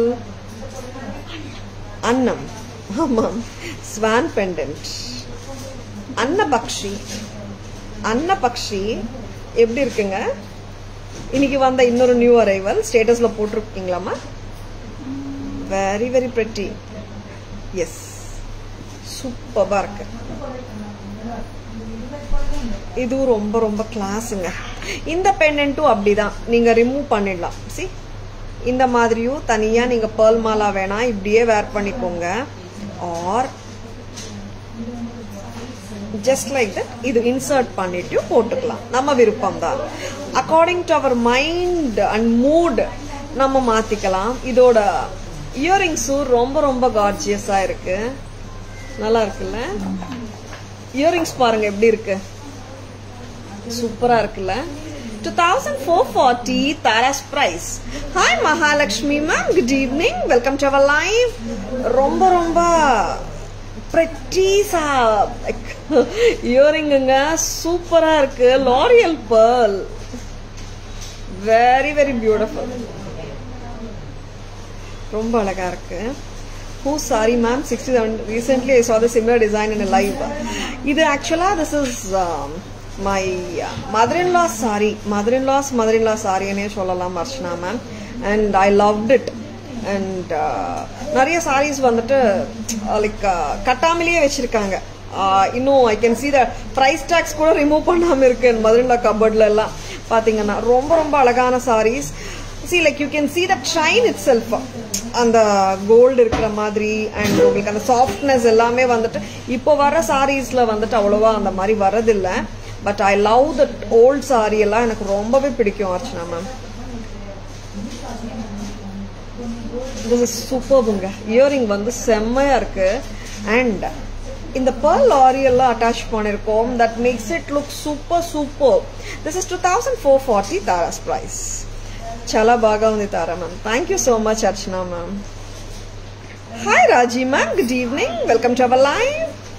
annam ஆமாம் ஸ்வான் பெண்டன்ட் அன்னபக்ஷி அன்னபக்ஷி எப்படி இருக்குங்க இன்னைக்கு வந்த இன்னொரு நியூ அரைவல் ஸ்டேட்டஸ்ல போட்டிருக்கீங்களாமா வெரி வெரி பிரெட்டி எஸ் சூப்பரா இருக்கு இதுவும் ரொம்ப ரொம்ப கிளாஸுங்க இந்த பெண்டன்ட்டும் அப்படிதான் நீங்க ரிமூவ் பண்ணிடலாம் சி இந்த மாதிரியும் தனியா நீங்க பேர்ல் மாலா வேணா இப்படியே வேர் பண்ணிக்கோங்க ஆர் ஜஸ்ட் லைக் தட் இது இன்சர்ட் பண்ணிட்டு போட்டுக்கலாம் நம்ம விருப்பம் தான் according to our mind and mood நம்ம மாத்திக்கலாம் இதோட இயரிங்ஸும் ரொம்ப ரொம்ப கார்ஜியஸா இருக்கு நல்லா இருக்குல்ல இயரிங்ஸ் பாருங்க எப்படி இருக்கு சூப்பரா இருக்குல்ல two thousand four forty Taras price hi Mahalakshmi ma'am good evening welcome to our live ரொம்ப ரொம்ப ப்ரெட்டீஸா இயரிங்குங்க சூப்பரா இருக்கு லாரியல் பேர்ல் வெரி வெரி பியூட்டிஃபுல் ரொம்ப அழகா இருக்கு who sari ma'am sixty seven recently I saw the similar design in live இது ஆக்சுவலா this is my mother in law sari mother in law's mother in law சாரின்னே சொல்லலாம் Archana ma'am and I loved it and நிறைய சாரீஸ் வந்துட்டு like கட்டாமலேயே வச்சிருக்காங்க இன்னும் I can see the price tags கூட ரிமூவ் பண்ணாம இருக்கு மதுரில்லா கபர்ட்ல எல்லாம் பாத்தீங்கன்னா ரொம்ப ரொம்ப அழகான saris see like you can see that shine itself அந்த கோல்டு இருக்கிற மாதிரி அண்ட் உங்களுக்கு அந்த சாஃப்ட்னஸ் எல்லாமே வந்துட்டு இப்போ வர சாரீஸ்ல வந்துட்டு அவ்வளோவா அந்த மாதிரி வரதில்லை but I love that old sari எல்லாம் எனக்கு ரொம்பவே பிடிக்கும் அர்ச்சனா மேம் திஸ் இஸ் சூப்பர்புங்க இயரிங் வந்து செம்மையா இருக்கு அண்ட் இந்த பேர்ல் லாரி எல்லாம் அட்டாச் பண்ணிருக்கோம் that makes it look super super this is two thousand four forty Taras price చాలా బాగా ఉంది Tara ma'am thank you so much Archana ma'am hi Raji ma'am good evening welcome to our live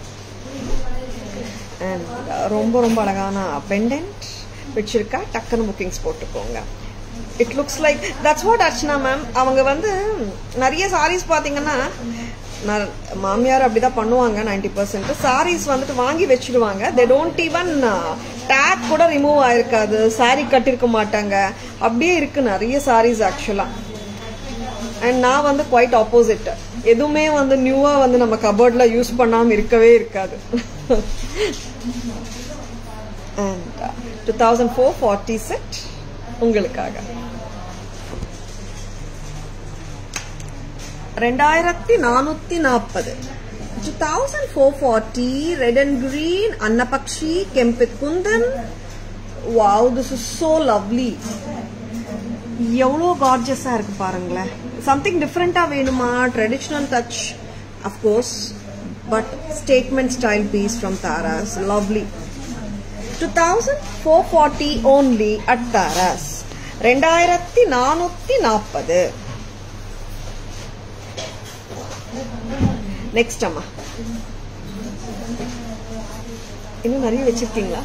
and ரொம்ப ரொம்ப அழகான பெண்டன்ட் வச்சிருக்கா டக்குன்னு புக்கிங்ஸ் போட்டுக்கோங்க it looks like that's what Archana ma'am அவங்க வந்து நிறைய சாரீஸ் பார்த்தீங்கன்னா நான் மாமியார் அப்படிதான் பண்ணுவாங்க நைன்டி பர்சன்ட் சாரீஸ் வந்துட்டு வாங்கி வச்சிடுவாங்க தே டோன்ட் ஈவன் டேக் கூட ரிமூவ் ஆயிருக்காது சாரீ கட்டிருக்க மாட்டாங்க அப்படியே இருக்கு நிறைய சாரீஸ் ஆக்சுவலா அண்ட் நான் வந்து குவைட் ஆப்போசிட் எதுவுமே வந்து நியூவா வந்து நம்ம கபோர்ட்ல யூஸ் பண்ணாம இருக்கவே இருக்காது and two thousand four forty set உங்களுக்காக ரெண்டாயிரத்தி நானூத்தி நாற்பது two thousand four forty red and green அன்னபக்ஷி கெம்பித் kundan wow this is so lovely எவ்வளோ கார்ஜஸாக இருக்கு பாருங்களேன் சம்திங் டிஃப்ரெண்ட்டாக வேணுமா traditional touch of course but statement style piece from Taras lovely two thousand four forty only at Taras ரெண்டாயிரத்தி நானூற்றி நாற்பது நெக்ஸ்ட் அம்மா இன்னும் நிறைய வச்சிருக்கீங்களா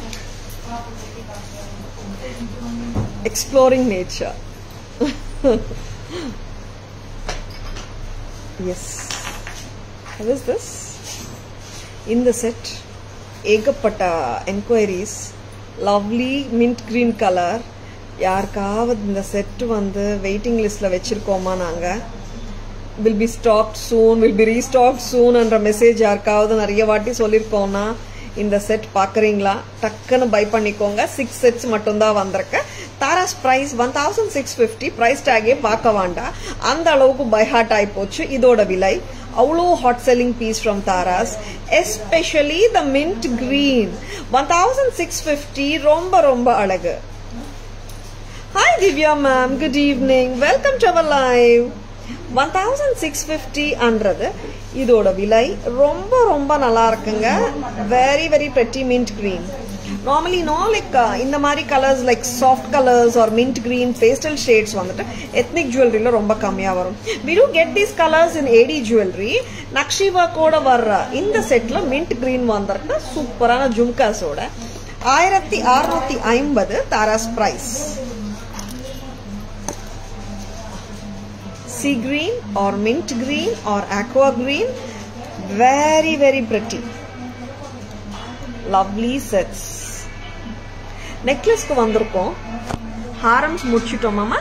exploring nature yes is this இந்த செட் ஏகப்பட்ட enquiries lovely mint green colour யாருக்காவது இந்த செட் வந்து வெயிட்டிங் லிஸ்ட்ல வச்சிருக்கோமா நாங்கள் will be stock soon will be restock சூன்ன்ற மெசேஜ் யாருக்காவது நிறைய வாட்டி சொல்லியிருக்கோம்னா இந்த செட் பார்க்குறீங்களா டக்குன்னு பை பண்ணிக்கோங்க சிக்ஸ் செட்ஸ் மட்டும்தான் வந்திருக்கு Taras price one thousand six fifty price டேகே பார்க்க வேண்டாம் அந்த அளவுக்கு பை ஹார்ட் ஆகி போச்சு இதோட விலை அவ்வளோ hot selling piece from Taras especially the mint green one thousand six fifty ரொம்ப ரொம்ப அழகு hi Divya ma'am good evening welcome to our live one thousand six ஃபிஃப்டின்றது இதோட விலை ரொம்ப ரொம்ப நல்லா இருக்குங்க very very pretty mint green normally no like இந்த மாதிரி colours like soft colours are mint green pastel shades வந்துட்டு எத்னிக் ஜுவல்லரியில் ரொம்ப கம்மியாக வரும் we do get these colours in AD jewellery nakshi ஒர்க்கோட வர்ற இந்த செட்டில் மின்ட் கிரீன் வந்திருக்கு சூப்பரான ஜும்காஸோட ஆயிரத்தி அறுநூத்தி ஐம்பது Taras price sea green or mint green or aqua green very very pretty lovely sets நெக்லஸ்க்கு வந்திருக்கோம் ஹாரம்ஸ் முடிச்சிட்டோமாமா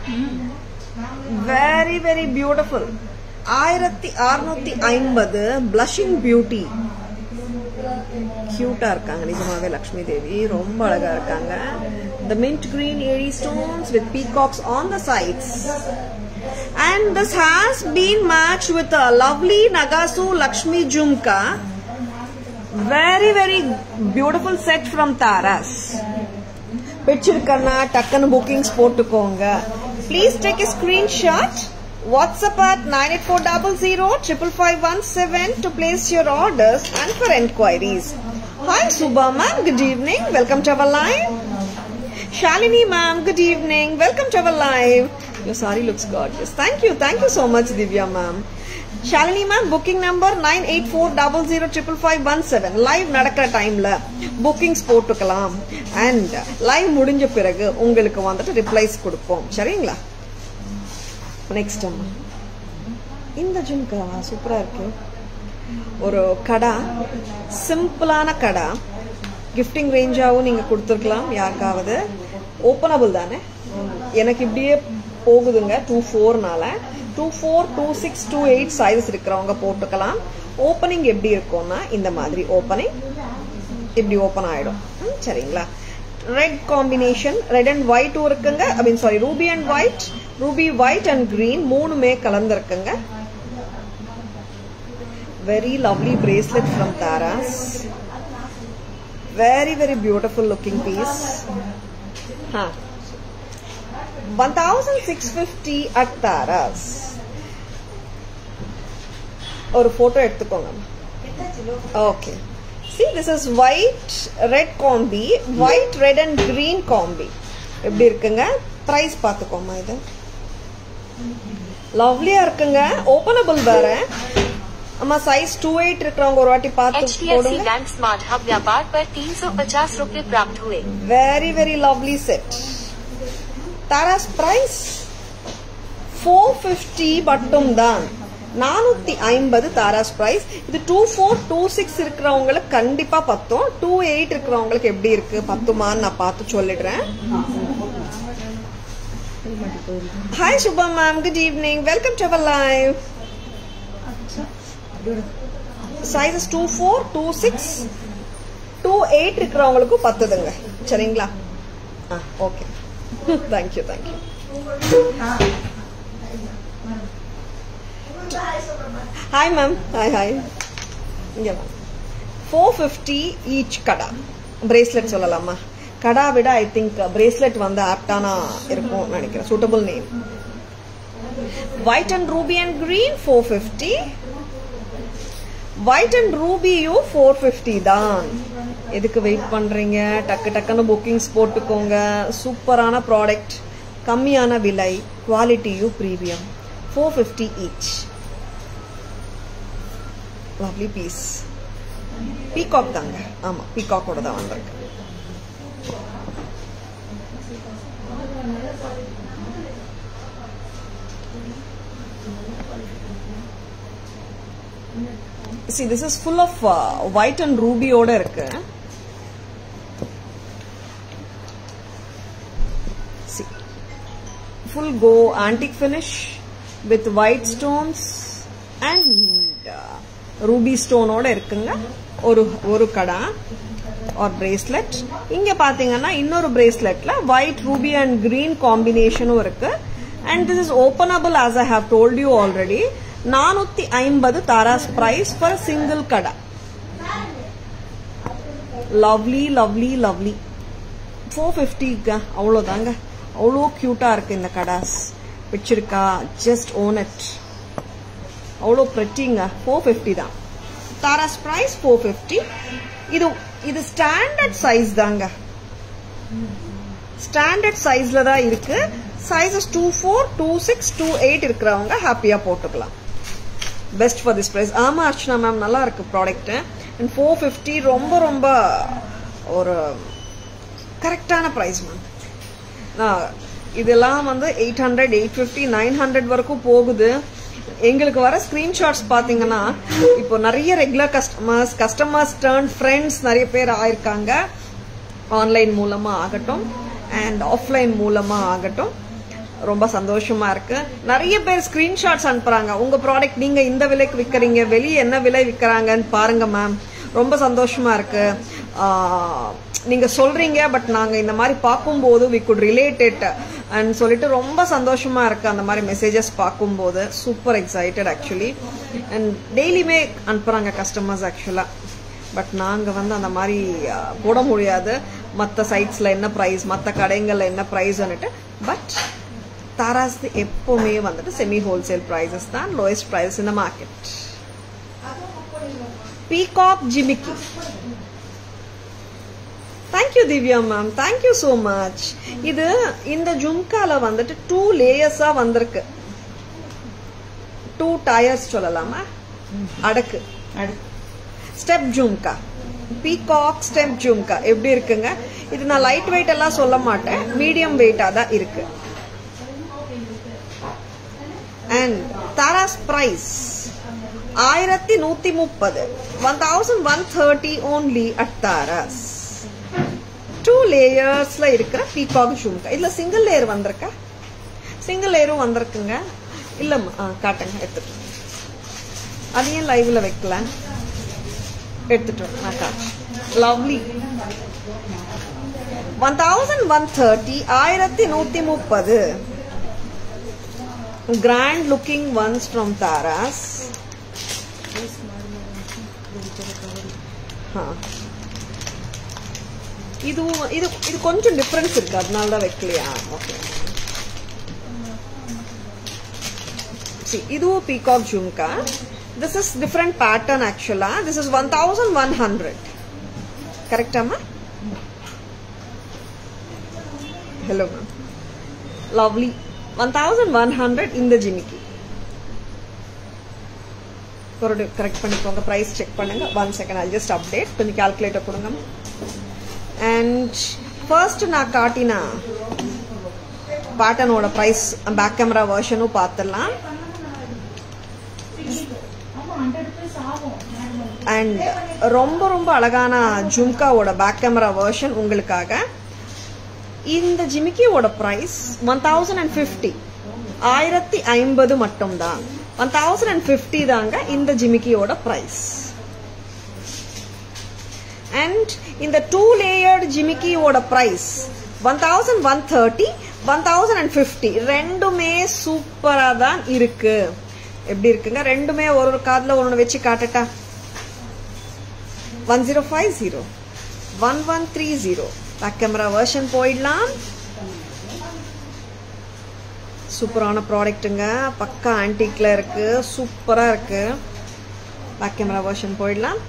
வெரி வெரி பியூட்டிஃபுல் ஆயிரத்தி அறுநூத்தி ஐம்பது பிளஷிங் பியூட்டி கியூட்டா இருக்காங்க நிஜமாவே லக்ஷ்மி தேவி ரொம்ப அழகா இருக்காங்க the mint green airy stones with peacocks on the sides and this has been matched with a lovely Nagasu Lakshmi Jumka. Very, very beautiful set from Taras. பிடிச்சிருக்கன்னா டக்குன்னு புக்கிங்ஸ் போட்டுக்கோங்க please take a screenshot WhatsApp at nine eight four double zero triple five one seven to place your orders and for enquiries hi Subha ma'am good evening welcome to our live Shalini ma'am, good evening. Welcome to our live. Your sari looks gorgeous. Thank you. Thank you so much, Divya ma'am. Shalini ma'am booking number nine eight four double zero triple five one seven live நடக்கிற டைம்ல bookings போட்டுக்கலாம் and live முடிஞ்ச பிறகு உங்களுக்கு வந்துட்டு replies கொடுப்போம் சரிங்களா next அம்மா இந்த ஜும்கா சூப்பரா இருக்கு ஒரு கடா சிம்பிளான கடா கிஃப்டிங் ரேஞ்சாகவும் நீங்கள் கொடுத்துருக்கலாம் யாருக்காவது ஓப்பனபிள் தானே எனக்கு இப்படியே போகுதுங்க டூ ஃபோர்னால two four two six two eight size இருக்கிறவங்க போட்டுக்கலாம் ஓப்பனிங் எப்படி இருக்கும்னா இந்த மாதிரி ஓப்பனிங் இப்படி ஓப்பன் ஆகிடும் சரிங்களா ரெட் காம்பினேஷன் ரெட் அண்ட் ஒயிட்டும் இருக்குங்க I mean sorry ruby and white ruby white and green மூணுமே கலந்துருக்குங்க very lovely bracelet from Taras very very beautiful looking piece huh 1650 at taras ஒரு போட்டோ எடுத்துக்கோங்க okay see this is white red combi white red and green combi எப்படி இருக்குங்க price பார்த்துக்கோமா இது லவ்லியா இருக்குங்க openable வேற अम्मा साइज टू एट இருக்கிறவங்க ஒரு வாட்டி பார்த்து एच डी एफ सी போடுங்க बैंक स्मार्ट हब व्यापार पर तीन सौ पचास रूपए प्राप्त हुए very very lovely set Taras price four fifty மட்டும் தான் நானூத்தி ஐம்பது தாராஸ் பிரைஸ் இது டூ ஃபோர் டூ சிக்ஸ் இருக்கிறவங்களுக்கு கண்டிப்பா பத்தும் டூ எயிட் இருக்கிறவங்களுக்கு எப்படி இருக்கு பத்துமான்னு நான் பார்த்து சொல்லிடுறேன் hi Subha ma'am good evening welcome to our live sizes two four two six two eight இருக்கிறவங்களுக்கும் பத்துதுங்க சரிங்களா ah okay thank you thank you hi ma'am hi hi இங்கே ma'am four fifty each kada bracelet சொல்லலாமா கடா விட ஐ திங்க் பிரேஸ்லெட் வந்து ஆப்டானா இருக்கும் நினைக்கிறேன் suitable name white and ruby and green four fifty white and ரூபியும் ஃபோர் ஃபிஃப்டி தான் எதுக்கு வெயிட் பண்றீங்க டக்கு டக்குன்னு புக்கிங்ஸ் போட்டுக்கோங்க சூப்பரான ப்ராடக்ட் கம்மியான விலை குவாலிட்டியும் premium four fifty each lovely piece peacock தாங்க ஆமா பீகாக்கோட தான் வந்திருக்கு see this is full of uh, white and ruby ஓட இருக்கு see full go antique finish with white stones and uh, ruby stone ஓட இருக்குங்க ஒரு ஒரு கடா ஆர் பிரேஸ்லெட் இங்க பாத்தீங்கன்னா இன்னொரு பிரேஸ்லெட்ல ஒயிட் ரூபி அண்ட் கிரீன் காம்பினேஷனும் இருக்கு and this is openable as I have told you already நானூத்தி ஐம்பது தாராஸ் பிரைஸ் ஃபார் சிங்கிள் கடை லவ்லி லவ்லி லவ்லி ஃபோர் ஃபிஃப்டிங்க அவ்வளோதாங்க அவ்வளோ க்யூட்டாக இருக்கு இந்த கடாஸ் பிடிச்சிருக்கா ஜஸ்ட் ஓன் இட் அவ்வளோ ப்ரெட்டிங்க ஃபோர் ஃபிஃப்டி தான் தாராஸ் ப்ரைஸ் ஃபோர் ஃபிஃப்டி இது இது ஸ்டாண்டர்ட் சைஸ் தாங்க ஸ்டாண்டர்ட் சைஸ்ல தான் இருக்கு sizes two four two six two eight இருக்கிறவங்க ஹாப்பியா போட்டுக்கலாம் பெஸ்ட் ஃபார் திஸ் ப்ரைஸ் ஆமா அர்ச்சனா மேம் நல்லா இருக்கு ப்ராடக்ட் அண்ட் ஃபோர் ஃபிஃப்டி ரொம்ப ரொம்ப ஒரு கரெக்டான ப்ரைஸ் மேம் நான் இதெல்லாம் வந்து eight hundred eight fifty nine hundred வரைக்கும் போகுது எங்களுக்கு வர ஸ்கிரீன்ஷாட்ஸ் பாத்தீங்கன்னா இப்போ நிறைய regular customers customers turn friends நிறைய பேர் ஆயிருக்காங்க ஆன்லைன் மூலமா ஆகட்டும் அண்ட் ஆஃப்லைன் மூலமா ஆகட்டும் ரொம்ப சந்தோஷமா இருக்கு நிறைய பேர் ஸ்கிரீன்ஷாட்ஸ் அனுப்புறாங்க உங்க ப்ராடக்ட் நீங்க இந்த விலைக்கு விற்கிறீங்க வெளியே என்ன விலை விற்கிறாங்கன்னு பாருங்க மேம் ரொம்ப சந்தோஷமா இருக்கு ஆஹ், நீங்க சொல்றீங்க பட் நாங்க இந்த மாதிரி பார்க்கும்போது we could relate it and சொல்லிட்டு ரொம்ப சந்தோஷமா இருக்கு அந்த மாதிரி மெசேஜஸ் பார்க்கும்போது சூப்பர் எக்ஸைட்டட் ஆக்சுவலி அண்ட் டெய்லியுமே அனுப்புறாங்க கஸ்டமர்ஸ் ஆக்சுவலா பட் நாங்க வந்து அந்த மாதிரி அஹ், போட முடியாது மற்ற சைட்ஸ்ல என்ன பிரைஸ் மற்ற கடைங்கள்ல என்ன பிரைஸ்னுட்டு பட் தாராஸ் எப்பவுமே வந்துட்டு செமி ஹோல்சேல் ப்ரைஸஸ் தான் லோயஸ்ட் ப்ரைஸ் இந்த மார்க்கெட் பீகாக் ஜிமிக்கி thank you Divya ma'am thank you so much இது இந்த ஜும்கால வந்துட்டு டூ லேயர்ஸா வந்திருக்கு டூ டயர்ஸ் சொல்லலாமா அடக்கு step jhumka peacock step jhumka எப்படி இருக்குங்க இது நான் லைட் வெயிட் எல்லாம் சொல்ல மாட்டேன் மீடியம் வெயிட்டா தான் இருக்கு அண்ட் தாராஸ் பிரைஸ் ஆயிரத்தி நூத்தி முப்பது one thousand one thirty only at Taras two லேயர்ஸ்ல இருக்கிற பீகாக் ஜும்கா இதுல சிங்கிள் லேயர் வந்திருக்கா சிங்கிள் லேயரும் வந்திருக்குங்க இல்லம்மா ஆ, காட்டுங்க எடுத்துட்டு அதையும் லைவ்ல வைக்கல எடுத்துட்டு வரேன், நான் காட்டுறேன் lovely one thousand one thirty ஆயிரத்தி நூத்தி முப்பது grand looking ones from Taras இது இது இது கொஞ்சம் டிஃபரன்ஸ் இருக்கு அதனால தான் வைக்கலையா ஓகே இதுவும் peacock jhumka this is different pattern ஆக்சுவலா this is one thousand one hundred கரெக்டாமா hello ma'am lovely one thousand one hundred இந்த ஜிமிக்கி ஒரு கரெக்ட் பண்ணிக்கோங்க ப்ரைஸ் செக் பண்ணுங்க one second I just update கொஞ்சம் கால்குலேட்டர் கொடுங்க அண்ட் ஃபர்ஸ்ட் நான் காட்டின பேட்டர்னோட ப்ரைஸ் பேக் கேமரா வெர்ஷனும் பார்த்துடலாம் அண்ட் ரொம்ப ரொம்ப அழகான ஜும்காவோட பேக் கேமரா வெர்ஷன் உங்களுக்காக இந்த ஜிமிக்கியோட price one thousand and fifty ஆயிரத்தி ஐம்பது மட்டும்தான் ஒன் தௌசண்ட் அண்ட் ஃபிஃப்டி தாங்க இந்த ஜிமிக்கியோட பிரைஸ் அண்ட் இந்த டூ லேயர்டு ஜிமிக்கியோட price one thousand one thirty one thousand and fifty ரெண்டுமே சூப்பரா தான் இருக்கு எப்படி இருக்குங்க ரெண்டுமே ஒரு ஒரு காதுல ஒன்று வச்சு காட்டட்டா one zero five zero one one three zero back camera version போயிடலாம் சூப்பரான ப்ராடக்ட்டுங்க பக்கா ஆன்டிக்ல இருக்கு சூப்பரா இருக்கு பேக் கேமரா வெர்ஷன் போயிடலாம்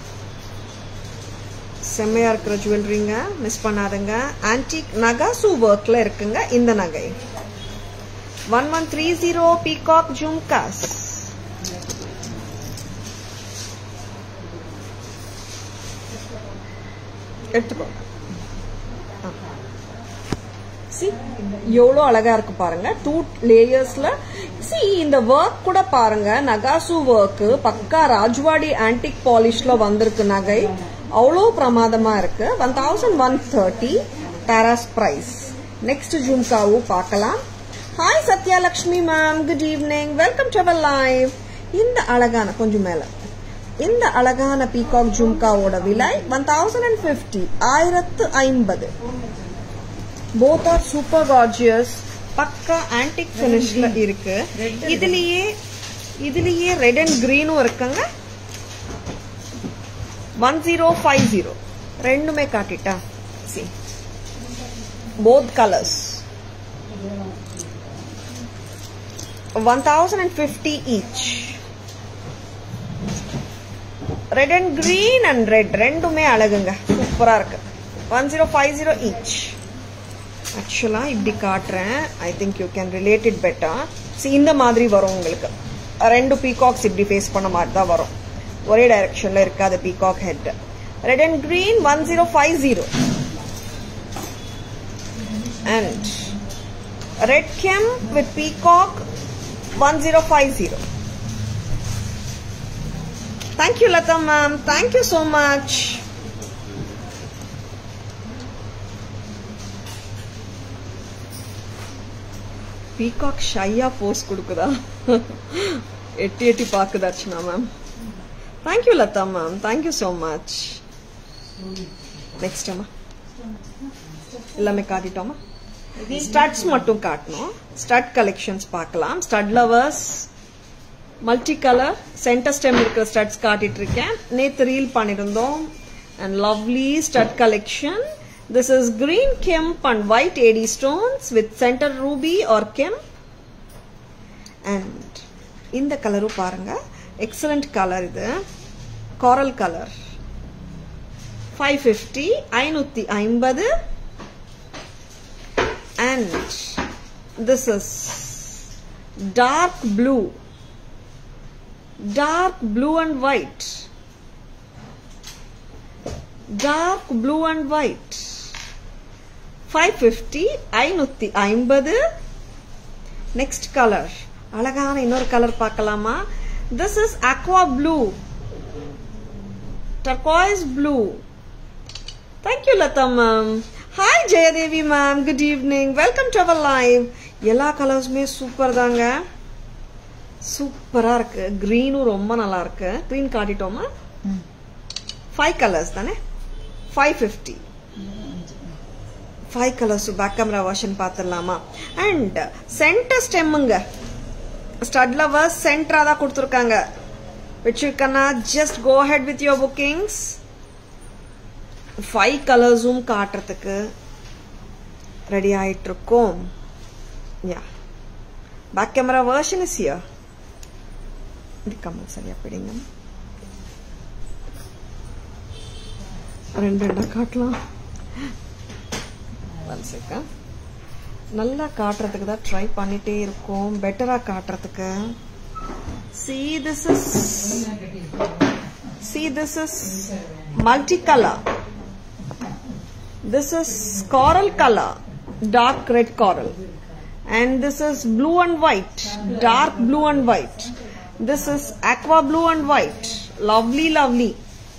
செம்மையா இருக்கிற ஜுவல்லரிங்க மிஸ் பண்ணாதுங்க ஆன்டிக் நகாசு ஒர்க்ல இருக்குங்க இந்த நகை one one three zero peacock jhumkas எடுத்துக்கோ சி எவ்வளோ அழகா இருக்கு பாருங்க டூ லேயர்ஸ்ல சி இந்த ஒர்க் கூட பாருங்க நகாசு ஒர்க் பக்கா ராஜ்வாடி ஆன்டிக் பாலிஷ்ல வந்திருக்கு நகை அவ்வளோ பிரமாதமா இருக்கு one thousand one thirty Taras price next ஜூம்காவும் பார்க்கலாம் hi Sathyalakshmi ma'am good evening welcome to our live இந்த அழகான கொஞ்சம் மேல இந்த அழகான பீகாக் ஜும்காவோட விலை ஒன் தௌசண்ட் அண்ட் பிப்டி ஆயிரத்து ஐம்பது போத் ஆர் சூப்பர் கார்ஜியஸ் பக்கா ஆன்டிக் ஃபினிஷ்ல இருக்கு இதுலயே இதுலயே ரெட் அண்ட் கிரீனும் இருக்குங்க ஒன் ஜீரோ ஃபைவ் ஜீரோ ரெண்டுமே காட்டிட்டா see both colours one thousand and fifty each red and green and red ரெண்டுமே அழகுங்க சூப்பரா இருக்கு one zero five zero each ஆக்சுவலா இப்படி காட்டுறேன் I think you can relate it better see இந்த மாதிரி வரும் உங்களுக்கு ரெண்டு பீகாக்ஸ் இப்படி ஃபேஸ் பண்ண மாதிரி தான் வரும் ஒரே டைரக்ஷன்ல இருக்காது peacock head red and green one zero five zero and red gem with peacock one zero five zero Thank you, Lata ma'am. Thank you so much. Peacock ஷையா போஸ் கொடுக்குதா எட்டி எட்டி பாக்குது Archana ma'am thank you Lata ma'am thank you so much next அம்மா எல்லாமே காட்டிட்டோமா studs மட்டும் காட்டணும் ஸ்டட் கலெக்ஷன்ஸ் பார்க்கலாம் stud lovers multi colour centre stem இருக்கிற ஸ்டட்ஸ் காட்டிட்டு இருக்கேன் நேத்து ரீல் பண்ணிருந்தோம் and lovely stud collection this is green kemp and white AD stones with centre ruby or kemp and இந்த கலரும் பாருங்க எக்ஸலண்ட் கலர் இது காரல் கலர் ஃபைவ் ஃபிஃப்டி ஐநூத்தி ஐம்பது and this is dark blue dark blue and white dark blue and white 550 ஐநூத்தி ஐம்பது next colour அழகான இன்னொரு கலர் பார்க்கலாமா this is aqua blue turquoise blue thank you Lata ma'am hi Jayadevi ma'am good evening welcome to our live எல்லா கலர்ஸுமே super தாங்க சூப்பரா இருக்கு கிரீனும் ரொம்ப நல்லா இருக்கு கிரீன் காட்டிட்டோமா ஃபைவ் கலர்ஸ் தானே five fifty five colours back camera version பார்த்துடலாமா அண்ட் சென்டர் ஸ்டெம்முங்க ஸ்டட் லவர்ஸ் சென்டரா தான் கொடுத்துருக்காங்க வச்சிருக்கனா just go ahead with your bookings five கலர்ஸும் காட்டுறதுக்கு ரெடி ஆயிட்டு இருக்கோம் yeah back camera version is here இது கம்மல் சரியா பிடிங்க ரெண்டு ரெண்டா காட்டலாம் ஒன் செகண்ட் நல்லா காட்டுறதுக்கு தான் ட்ரை பண்ணிட்டே இருக்கோம் பெட்டரா காட்டுறதுக்கு see this is see this is multicolor this is coral color dark red coral and this is blue and white dark blue and white this is aqua blue and white lovely lovely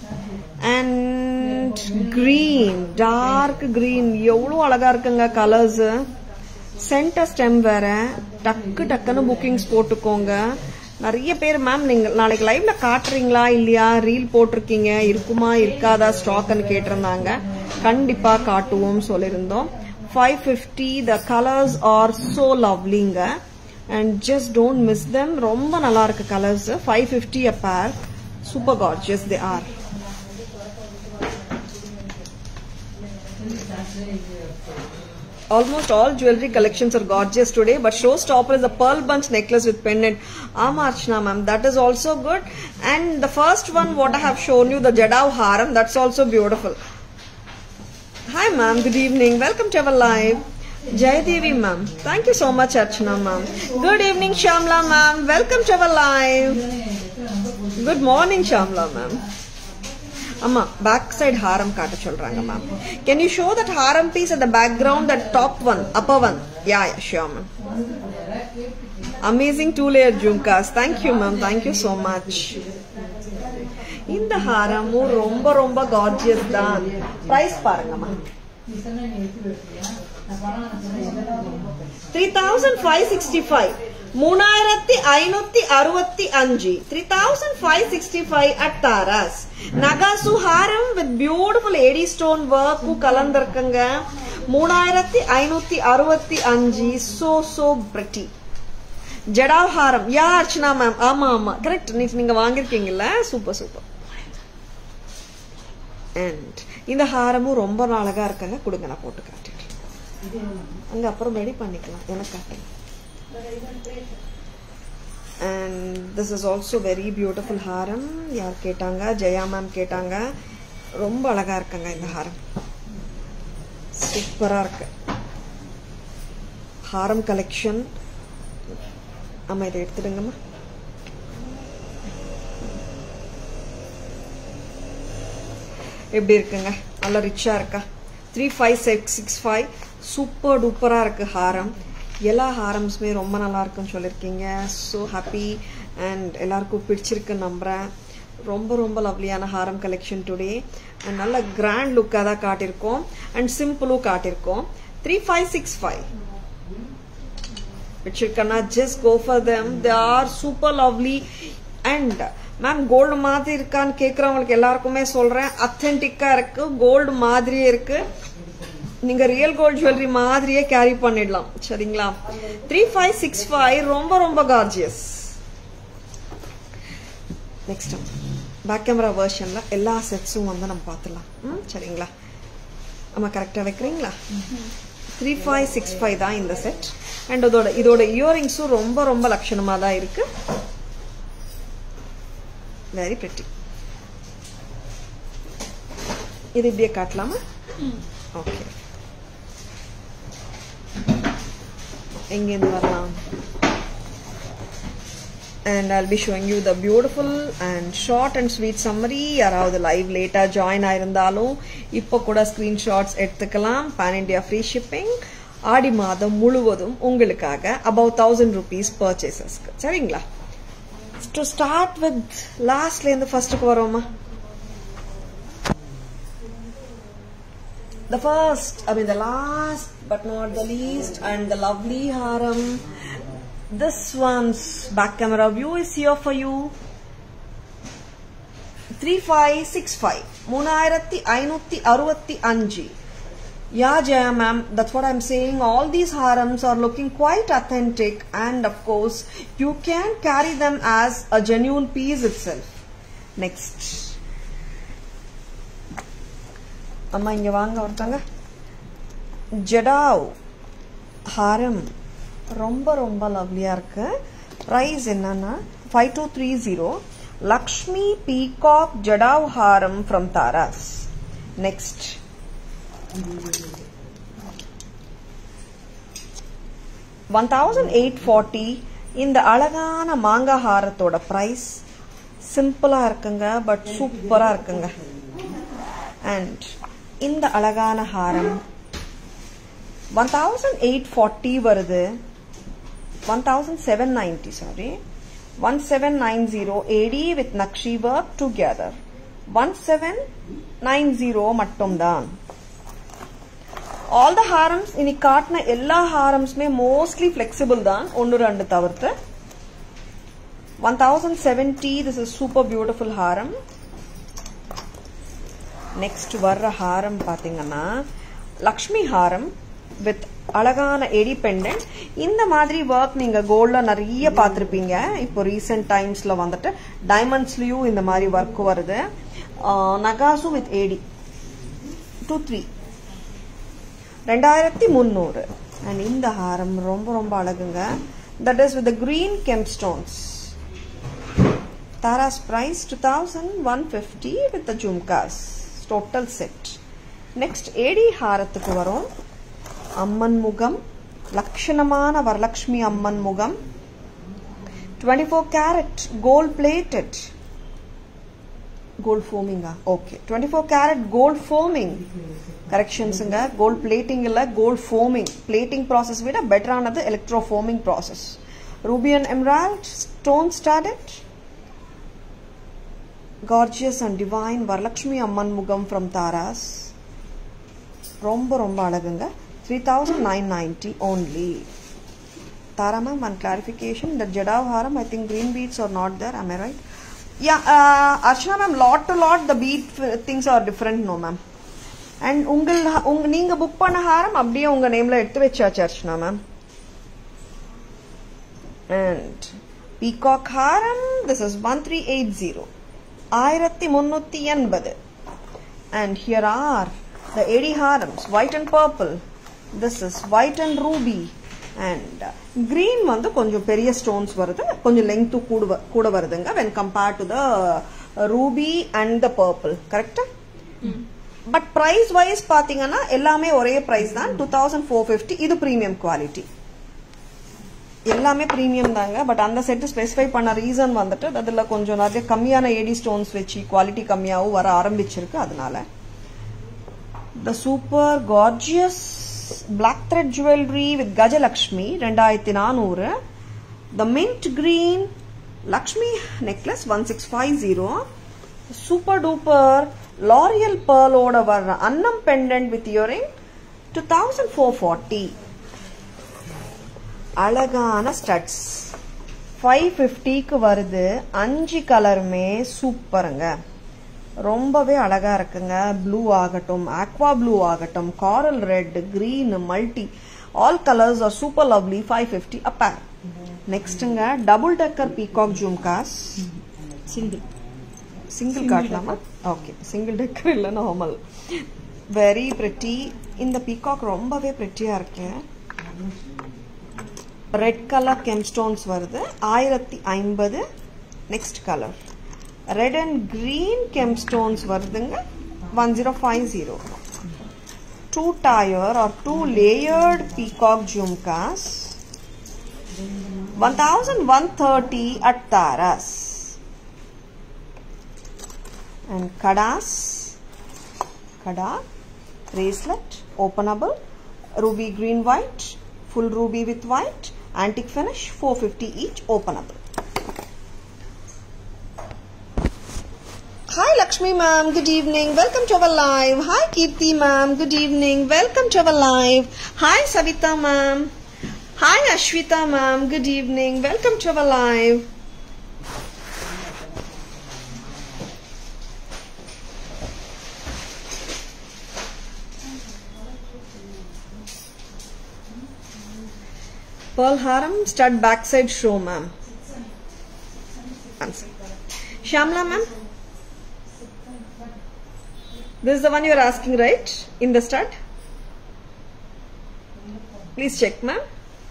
and green dark green எவ்வளவு அழகா இருக்குங்க colours centre stem வேற டக்கு டக்குன்னு bookings போட்டுக்கோங்க நிறைய பேர் ma'am நீங்க நாளைக்கு லைவ்ல காட்டுறீங்களா இல்லையா ரீல் போட்டிருக்கீங்க இருக்குமா இருக்காதா ஸ்டாக்னு கேட்டிருந்தாங்க கண்டிப்பா காட்டுவோம் சொல்லியிருந்தோம் five fifty the colours are so லவ்லிங்க and just don't miss them ரொம்ப நல்லா இருக்கு colours five fifty a pair super gorgeous they are Almost all jewelry collections are gorgeous today, but showstopper is the pearl bunch necklace with pendant. Ama Archana ma'am, that is also good. And the first one, what I have shown you, the Jadav Haram, that's also beautiful. Hi ma'am, good evening. Welcome to our live. Jai Devi ma'am. Thank you so much Archana ma'am. Good evening Shamla ma'am. Welcome to our live. Good morning Shamla ma'am. அம்மா back side ஹாரம் காட்ட சொல்றாங்க ma'am can you show that ஹாரம் piece at the background that top one upper one yeah yeah sure ma'am amazing two layer jhumkas thank you ma'am thank you so much இந்த ஹாரமும் ரொம்ப ரொம்ப gorgeous தான் பிரைஸ் பாருங்கம்மா three thousand five sixty five மூணாயிரத்தி ஐநூத்தி அறுபத்தி அஞ்சு three thousand five sixty five at Taras நகாசு ஹாரம் வித் பியூட்டிஃபுல் ஏடி ஸ்டோன் ஒர்க்கும் கலந்திருக்குங்க மூணாயிரத்தி ஐநூத்தி அறுபத்தி அஞ்சு சோ சோ பிரிட்டி ஜடாவ் ஹாரம் யா அர்ச்சனா மேம் ஆமா ஆமா கரெக்ட் நீங்க வாங்கிருக்கீங்கல்ல சூப்பர் சூப்பர் அண்ட் இந்த ஹாரமும் ரொம்ப அழகா இருக்குங்க கொடுங்க நான் போட்டு காட்டிடுறேன் அங்க அப்புறம் ரெடி பண்ணிக்கலாம் எனக்கு காட்டுங்க and this is also very beautiful ஹாரம் யார் கேட்டாங்க ஜெயா மேம் கேட்டாங்க ரொம்ப அழகா இருக்குங்க இந்த ஹாரம் சூப்பரா இருக்கு ஹாரம் கலெக்ஷன் ஆமா இதை எடுத்துடுங்கம்மா எப்படி இருக்குங்க நல்லா ரிச்சா இருக்கா three five six six five super டூப்பரா இருக்கு ஹாரம் எல்லா ஹாரம்ஸுமே ரொம்ப நல்லா இருக்குன்னு சொல்லியிருக்கீங்க ஸோ ஹாப்பி அண்ட் எல்லாருக்கும் பிடிச்சிருக்கு நம்புறேன் ரொம்ப ரொம்ப லவ்லியான ஹாரம் கலெக்ஷன் டுடே அண்ட் நல்ல கிராண்ட் லுக்காக தான் காட்டியிருக்கோம் அண்ட் சிம்பிளும் காட்டியிருக்கோம் த்ரீ ஃபைவ் சிக்ஸ் ஃபைவ் பிடிச்சிருக்கனா just go for them they are super lovely and ma'am gold மாதிரி இருக்கான்னு கேட்குறவங்களுக்கு எல்லாருக்குமே சொல்றேன் அத்தென்டிக்கா இருக்கு கோல்டு மாதிரியே இருக்கு நீங்க ரியல் கோல்ட் ஜுவல்லரி மாதிரியே கேரி பண்ணிடலாம் சரிங்களா த்ரீ ஃபைவ் சிக்ஸ் ஃபைவ் ரொம்ப ரொம்ப கார்ஜியஸ் நெக்ஸ்ட் பேக் கேமரா வெர்ஷன்ல எல்லா செட்ஸும் வந்து நம்ம பார்த்துலாம் ம் சரிங்களா ஆமா கரெக்டா வைக்கிறீங்களா த்ரீ ஃபைவ் சிக்ஸ் ஃபைவ் தான் இந்த செட் அண்ட் இதோட இதோட இயரிங்ஸும் ரொம்ப ரொம்ப லட்சணமா தான் இருக்கு வெரி பிரிட்டி இது இப்படியே காட்டலாமா ஓகே எங்கேருந்து வரலாம் and I'll be showing you the beautiful and short and sweet summary யாராவது லைவ் லேட்டா ஜாயின் ஆயிருந்தாலும் இப்போ கூட ஸ்கிரீன்ஷாட்ஸ் எடுத்துக்கலாம் பேன் இண்டியா ஃப்ரீ ஷிப்பிங் ஆடி மாதம் முழுவதும் உங்களுக்காக அபவ் தௌசண்ட் ருபீஸ் பர்ச்சேசஸ்க்கு சரிங்களா டு ஸ்டார்ட் வித் லாஸ்ட்ல இருந்து ஃபர்ஸ்ட்டுக்கு வரோமா the first, I mean the last but not the least, and the lovely harem. This one's back camera view is here for you. 3565 மூணாயிரத்தி ஐநூத்தி அறுபத்தி அஞ்சு Yeah, Jaya ma'am, that's what I'm saying. All these harems are looking quite authentic, and of course, you can carry them as a genuine piece itself. Next. அம்மா இங்க வாங்க ஒருத்தங்க ஜடாவ் ஹாரம் ரொம்ப ரொம்ப லவ்லியா இருக்கு ப்ரைஸ் என்னன்னா five two three zero Lakshmi peacock jadau ஹாரம் from Taras next one thousand eight forty இந்த அழகான மாங்காய் ஹாரத்தோட ப்ரைஸ் சிம்பிளா இருக்குங்க பட் சூப்பரா இருக்குங்க அண்ட் இந்த அழகான ஹாரம் ஒன் தௌசண்ட் எயிட் ஃபார்ட்டி வருது one thousand seven ninety sorry one seven nine zero AD with nakshi work together one seven nine zero மட்டும்தான் ஆல் த ஹாரம்ஸ் இன்னைக்கு காட்டின எல்லா ஹாரம்ஸுமே மோஸ்ட்லி ஃபிளெக்சிபிள் தான் ஒன்று ரெண்டு தவிர்த்து one thousand seventy this is super beautiful ஹாரம் நெக்ஸ்ட் வர்ற ஹாரம் பாத்தீங்கன்னா லக்ஷ்மி ஹாரம் வித் அழகான எடி பெண்டன்ட் இந்த மாதிரி ஒர்க் நீங்க கோல்ட்ல நிறைய பார்த்திருப்பீங்க இப்போ ரீசெண்ட் டைம்ஸ்ல வந்துட்டு டைமண்ட்ஸ்லயும் இந்த மாதிரி ஒர்க் வருது நகாசு வித் ஏடி டூ த்ரீ ரெண்டாயிரத்தி முந்நூறு அண்ட் இந்த ஹாரம் ரொம்ப ரொம்ப அழகுங்க that is with green gemstones Taras price two thousand one fifty with jhumkas total set next AD ஹாரத்துக்கு வரும் அம்மன் முகம் லக்ஷணமான வரலக்ஷ்மி அம்மன் முகம் 24 carat gold plated gold foaming ah okay 24 carat gold foaming corrections nga gold plating illa gold foaming plating process vida better another electro foaming process ruby and emerald stone studded gorgeous and divine varalakshmi amman mugam from taras ரொம்ப ரொம்ப அழகுங்க three thousand nine ninety only Tara ma'am, one clarification. The Jadav Haram, I think green beads are not there. Am I right? Yeah, uh, Archana ma'am, lot to lot the bead f- things are different, no ma'am. And உங்கள் உங்க நீங்க book பண்ண ஹாரம் அப்படியே உங்க நேம்ல எடுத்து வச்சாச்சு அர்ச்சனா மேம் அண்ட் பீகாக் ஹாரம் this is one three eight zero ஆயிரத்தி முன்னூத்தி எண்பது and here are the AD ஹாரம்ஸ் white and purple this is white and ruby and green வந்து கொஞ்சம் பெரிய ஸ்டோன்ஸ் வருது கொஞ்சம் லெங்க்த்து கூட வ- கூட வருதுங்க when compared to the ruby and the purple கரெக்டா பட் பிரைஸ் வைஸ் பாத்தீங்கன்னா எல்லாமே ஒரே பிரைஸ் தான் டூ தௌசண்ட் ஃபோர் ஃபிஃப்டி இது பிரீமியம் குவாலிட்டி எல்லாமே பிரீமியம் தாங்க பட் அந்த செட் ஸ்பெசிஃபை பண்ண ரீசன் வந்துட்டு அதுல கொஞ்சம் நிறைய கம்மியான ஏடி ஸ்டோன்ஸ் வச்சு குவாலிட்டி கம்மியாகவும் வர ஆரம்பிச்சிருக்கு அதனால the super gorgeous black thread jewellery with Gajalakshmi ரெண்டாயிரத்தி நானூறு the mint green Lakshmi necklace one six five zero super duper லாரியல் பேர்லோட வர்ற அன்னம் pendant with earring two thousand four forty அழகான ஸ்டட்ஸ் ஃபைவ் ஃபிஃப்டிக்கு வருது அஞ்சு கலருமே சூப்பருங்க ரொம்பவே அழகா இருக்குங்க ப்ளூ ஆகட்டும் ஆக்வா ப்ளூ ஆகட்டும் coral red green multi all colours are super lovely five fifty அப்ப நெக்ஸ்ட்டுங்க double decker peacock jhumkas single single காட்டலாமா ஓகே சிங்கிள் டெக்கர் இல்லை நார்மல் வெரி பிரிட்டி இந்த பீகாக் ரொம்பவே பிரிட்டியா இருக்கு ரெட் கலர் கெம்ஸ்டோன்ஸ் வருது ஆயிரத்தி ஐம்பது next colour red and green gemstones வருதுங்க one zero five zero two tier or two layered peacock jhumkas one thousand one thirty at Taras and kadas kada bracelet openable ruby green white full ruby with white antique finish 450 each openable Hi Lakshmi ma'am, good evening. Welcome to our live. Hi Kirti ma'am, good evening. Welcome to our live. Hi Savita ma'am. Hi Ashwita ma'am, good evening. Welcome to our live. Pearl Haram stud backside show, ma'am. Answer. Shamla, ma'am. This is the one you are asking, right? In the stud? Please check, ma'am.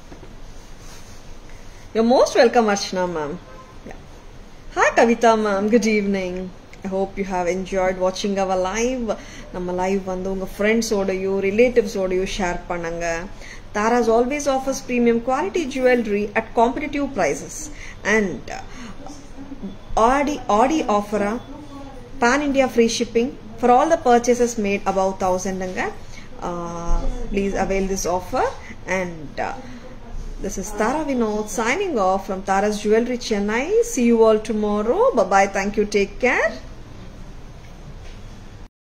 You're most welcome, Archana, ma'am. Yeah. Hi, Kavita, ma'am. Good evening. I hope you have enjoyed watching our live. நம்ம live வந்து உங்க ஃப்ரெண்ட்ஸோடயோ ரிலேட்டிவ்ஸோடயோ share பண்ணுங்க Taras always offers premium quality jewellery at competitive prices and Aadi Aadi ஆஃபரா pan India free shipping for all the purchases made above 1000 anga. Uh, please avail this offer and uh, this is Tara Vinod signing off from Tara's Jewelry Chennai. See you all tomorrow. Bye bye. Thank you. Take care.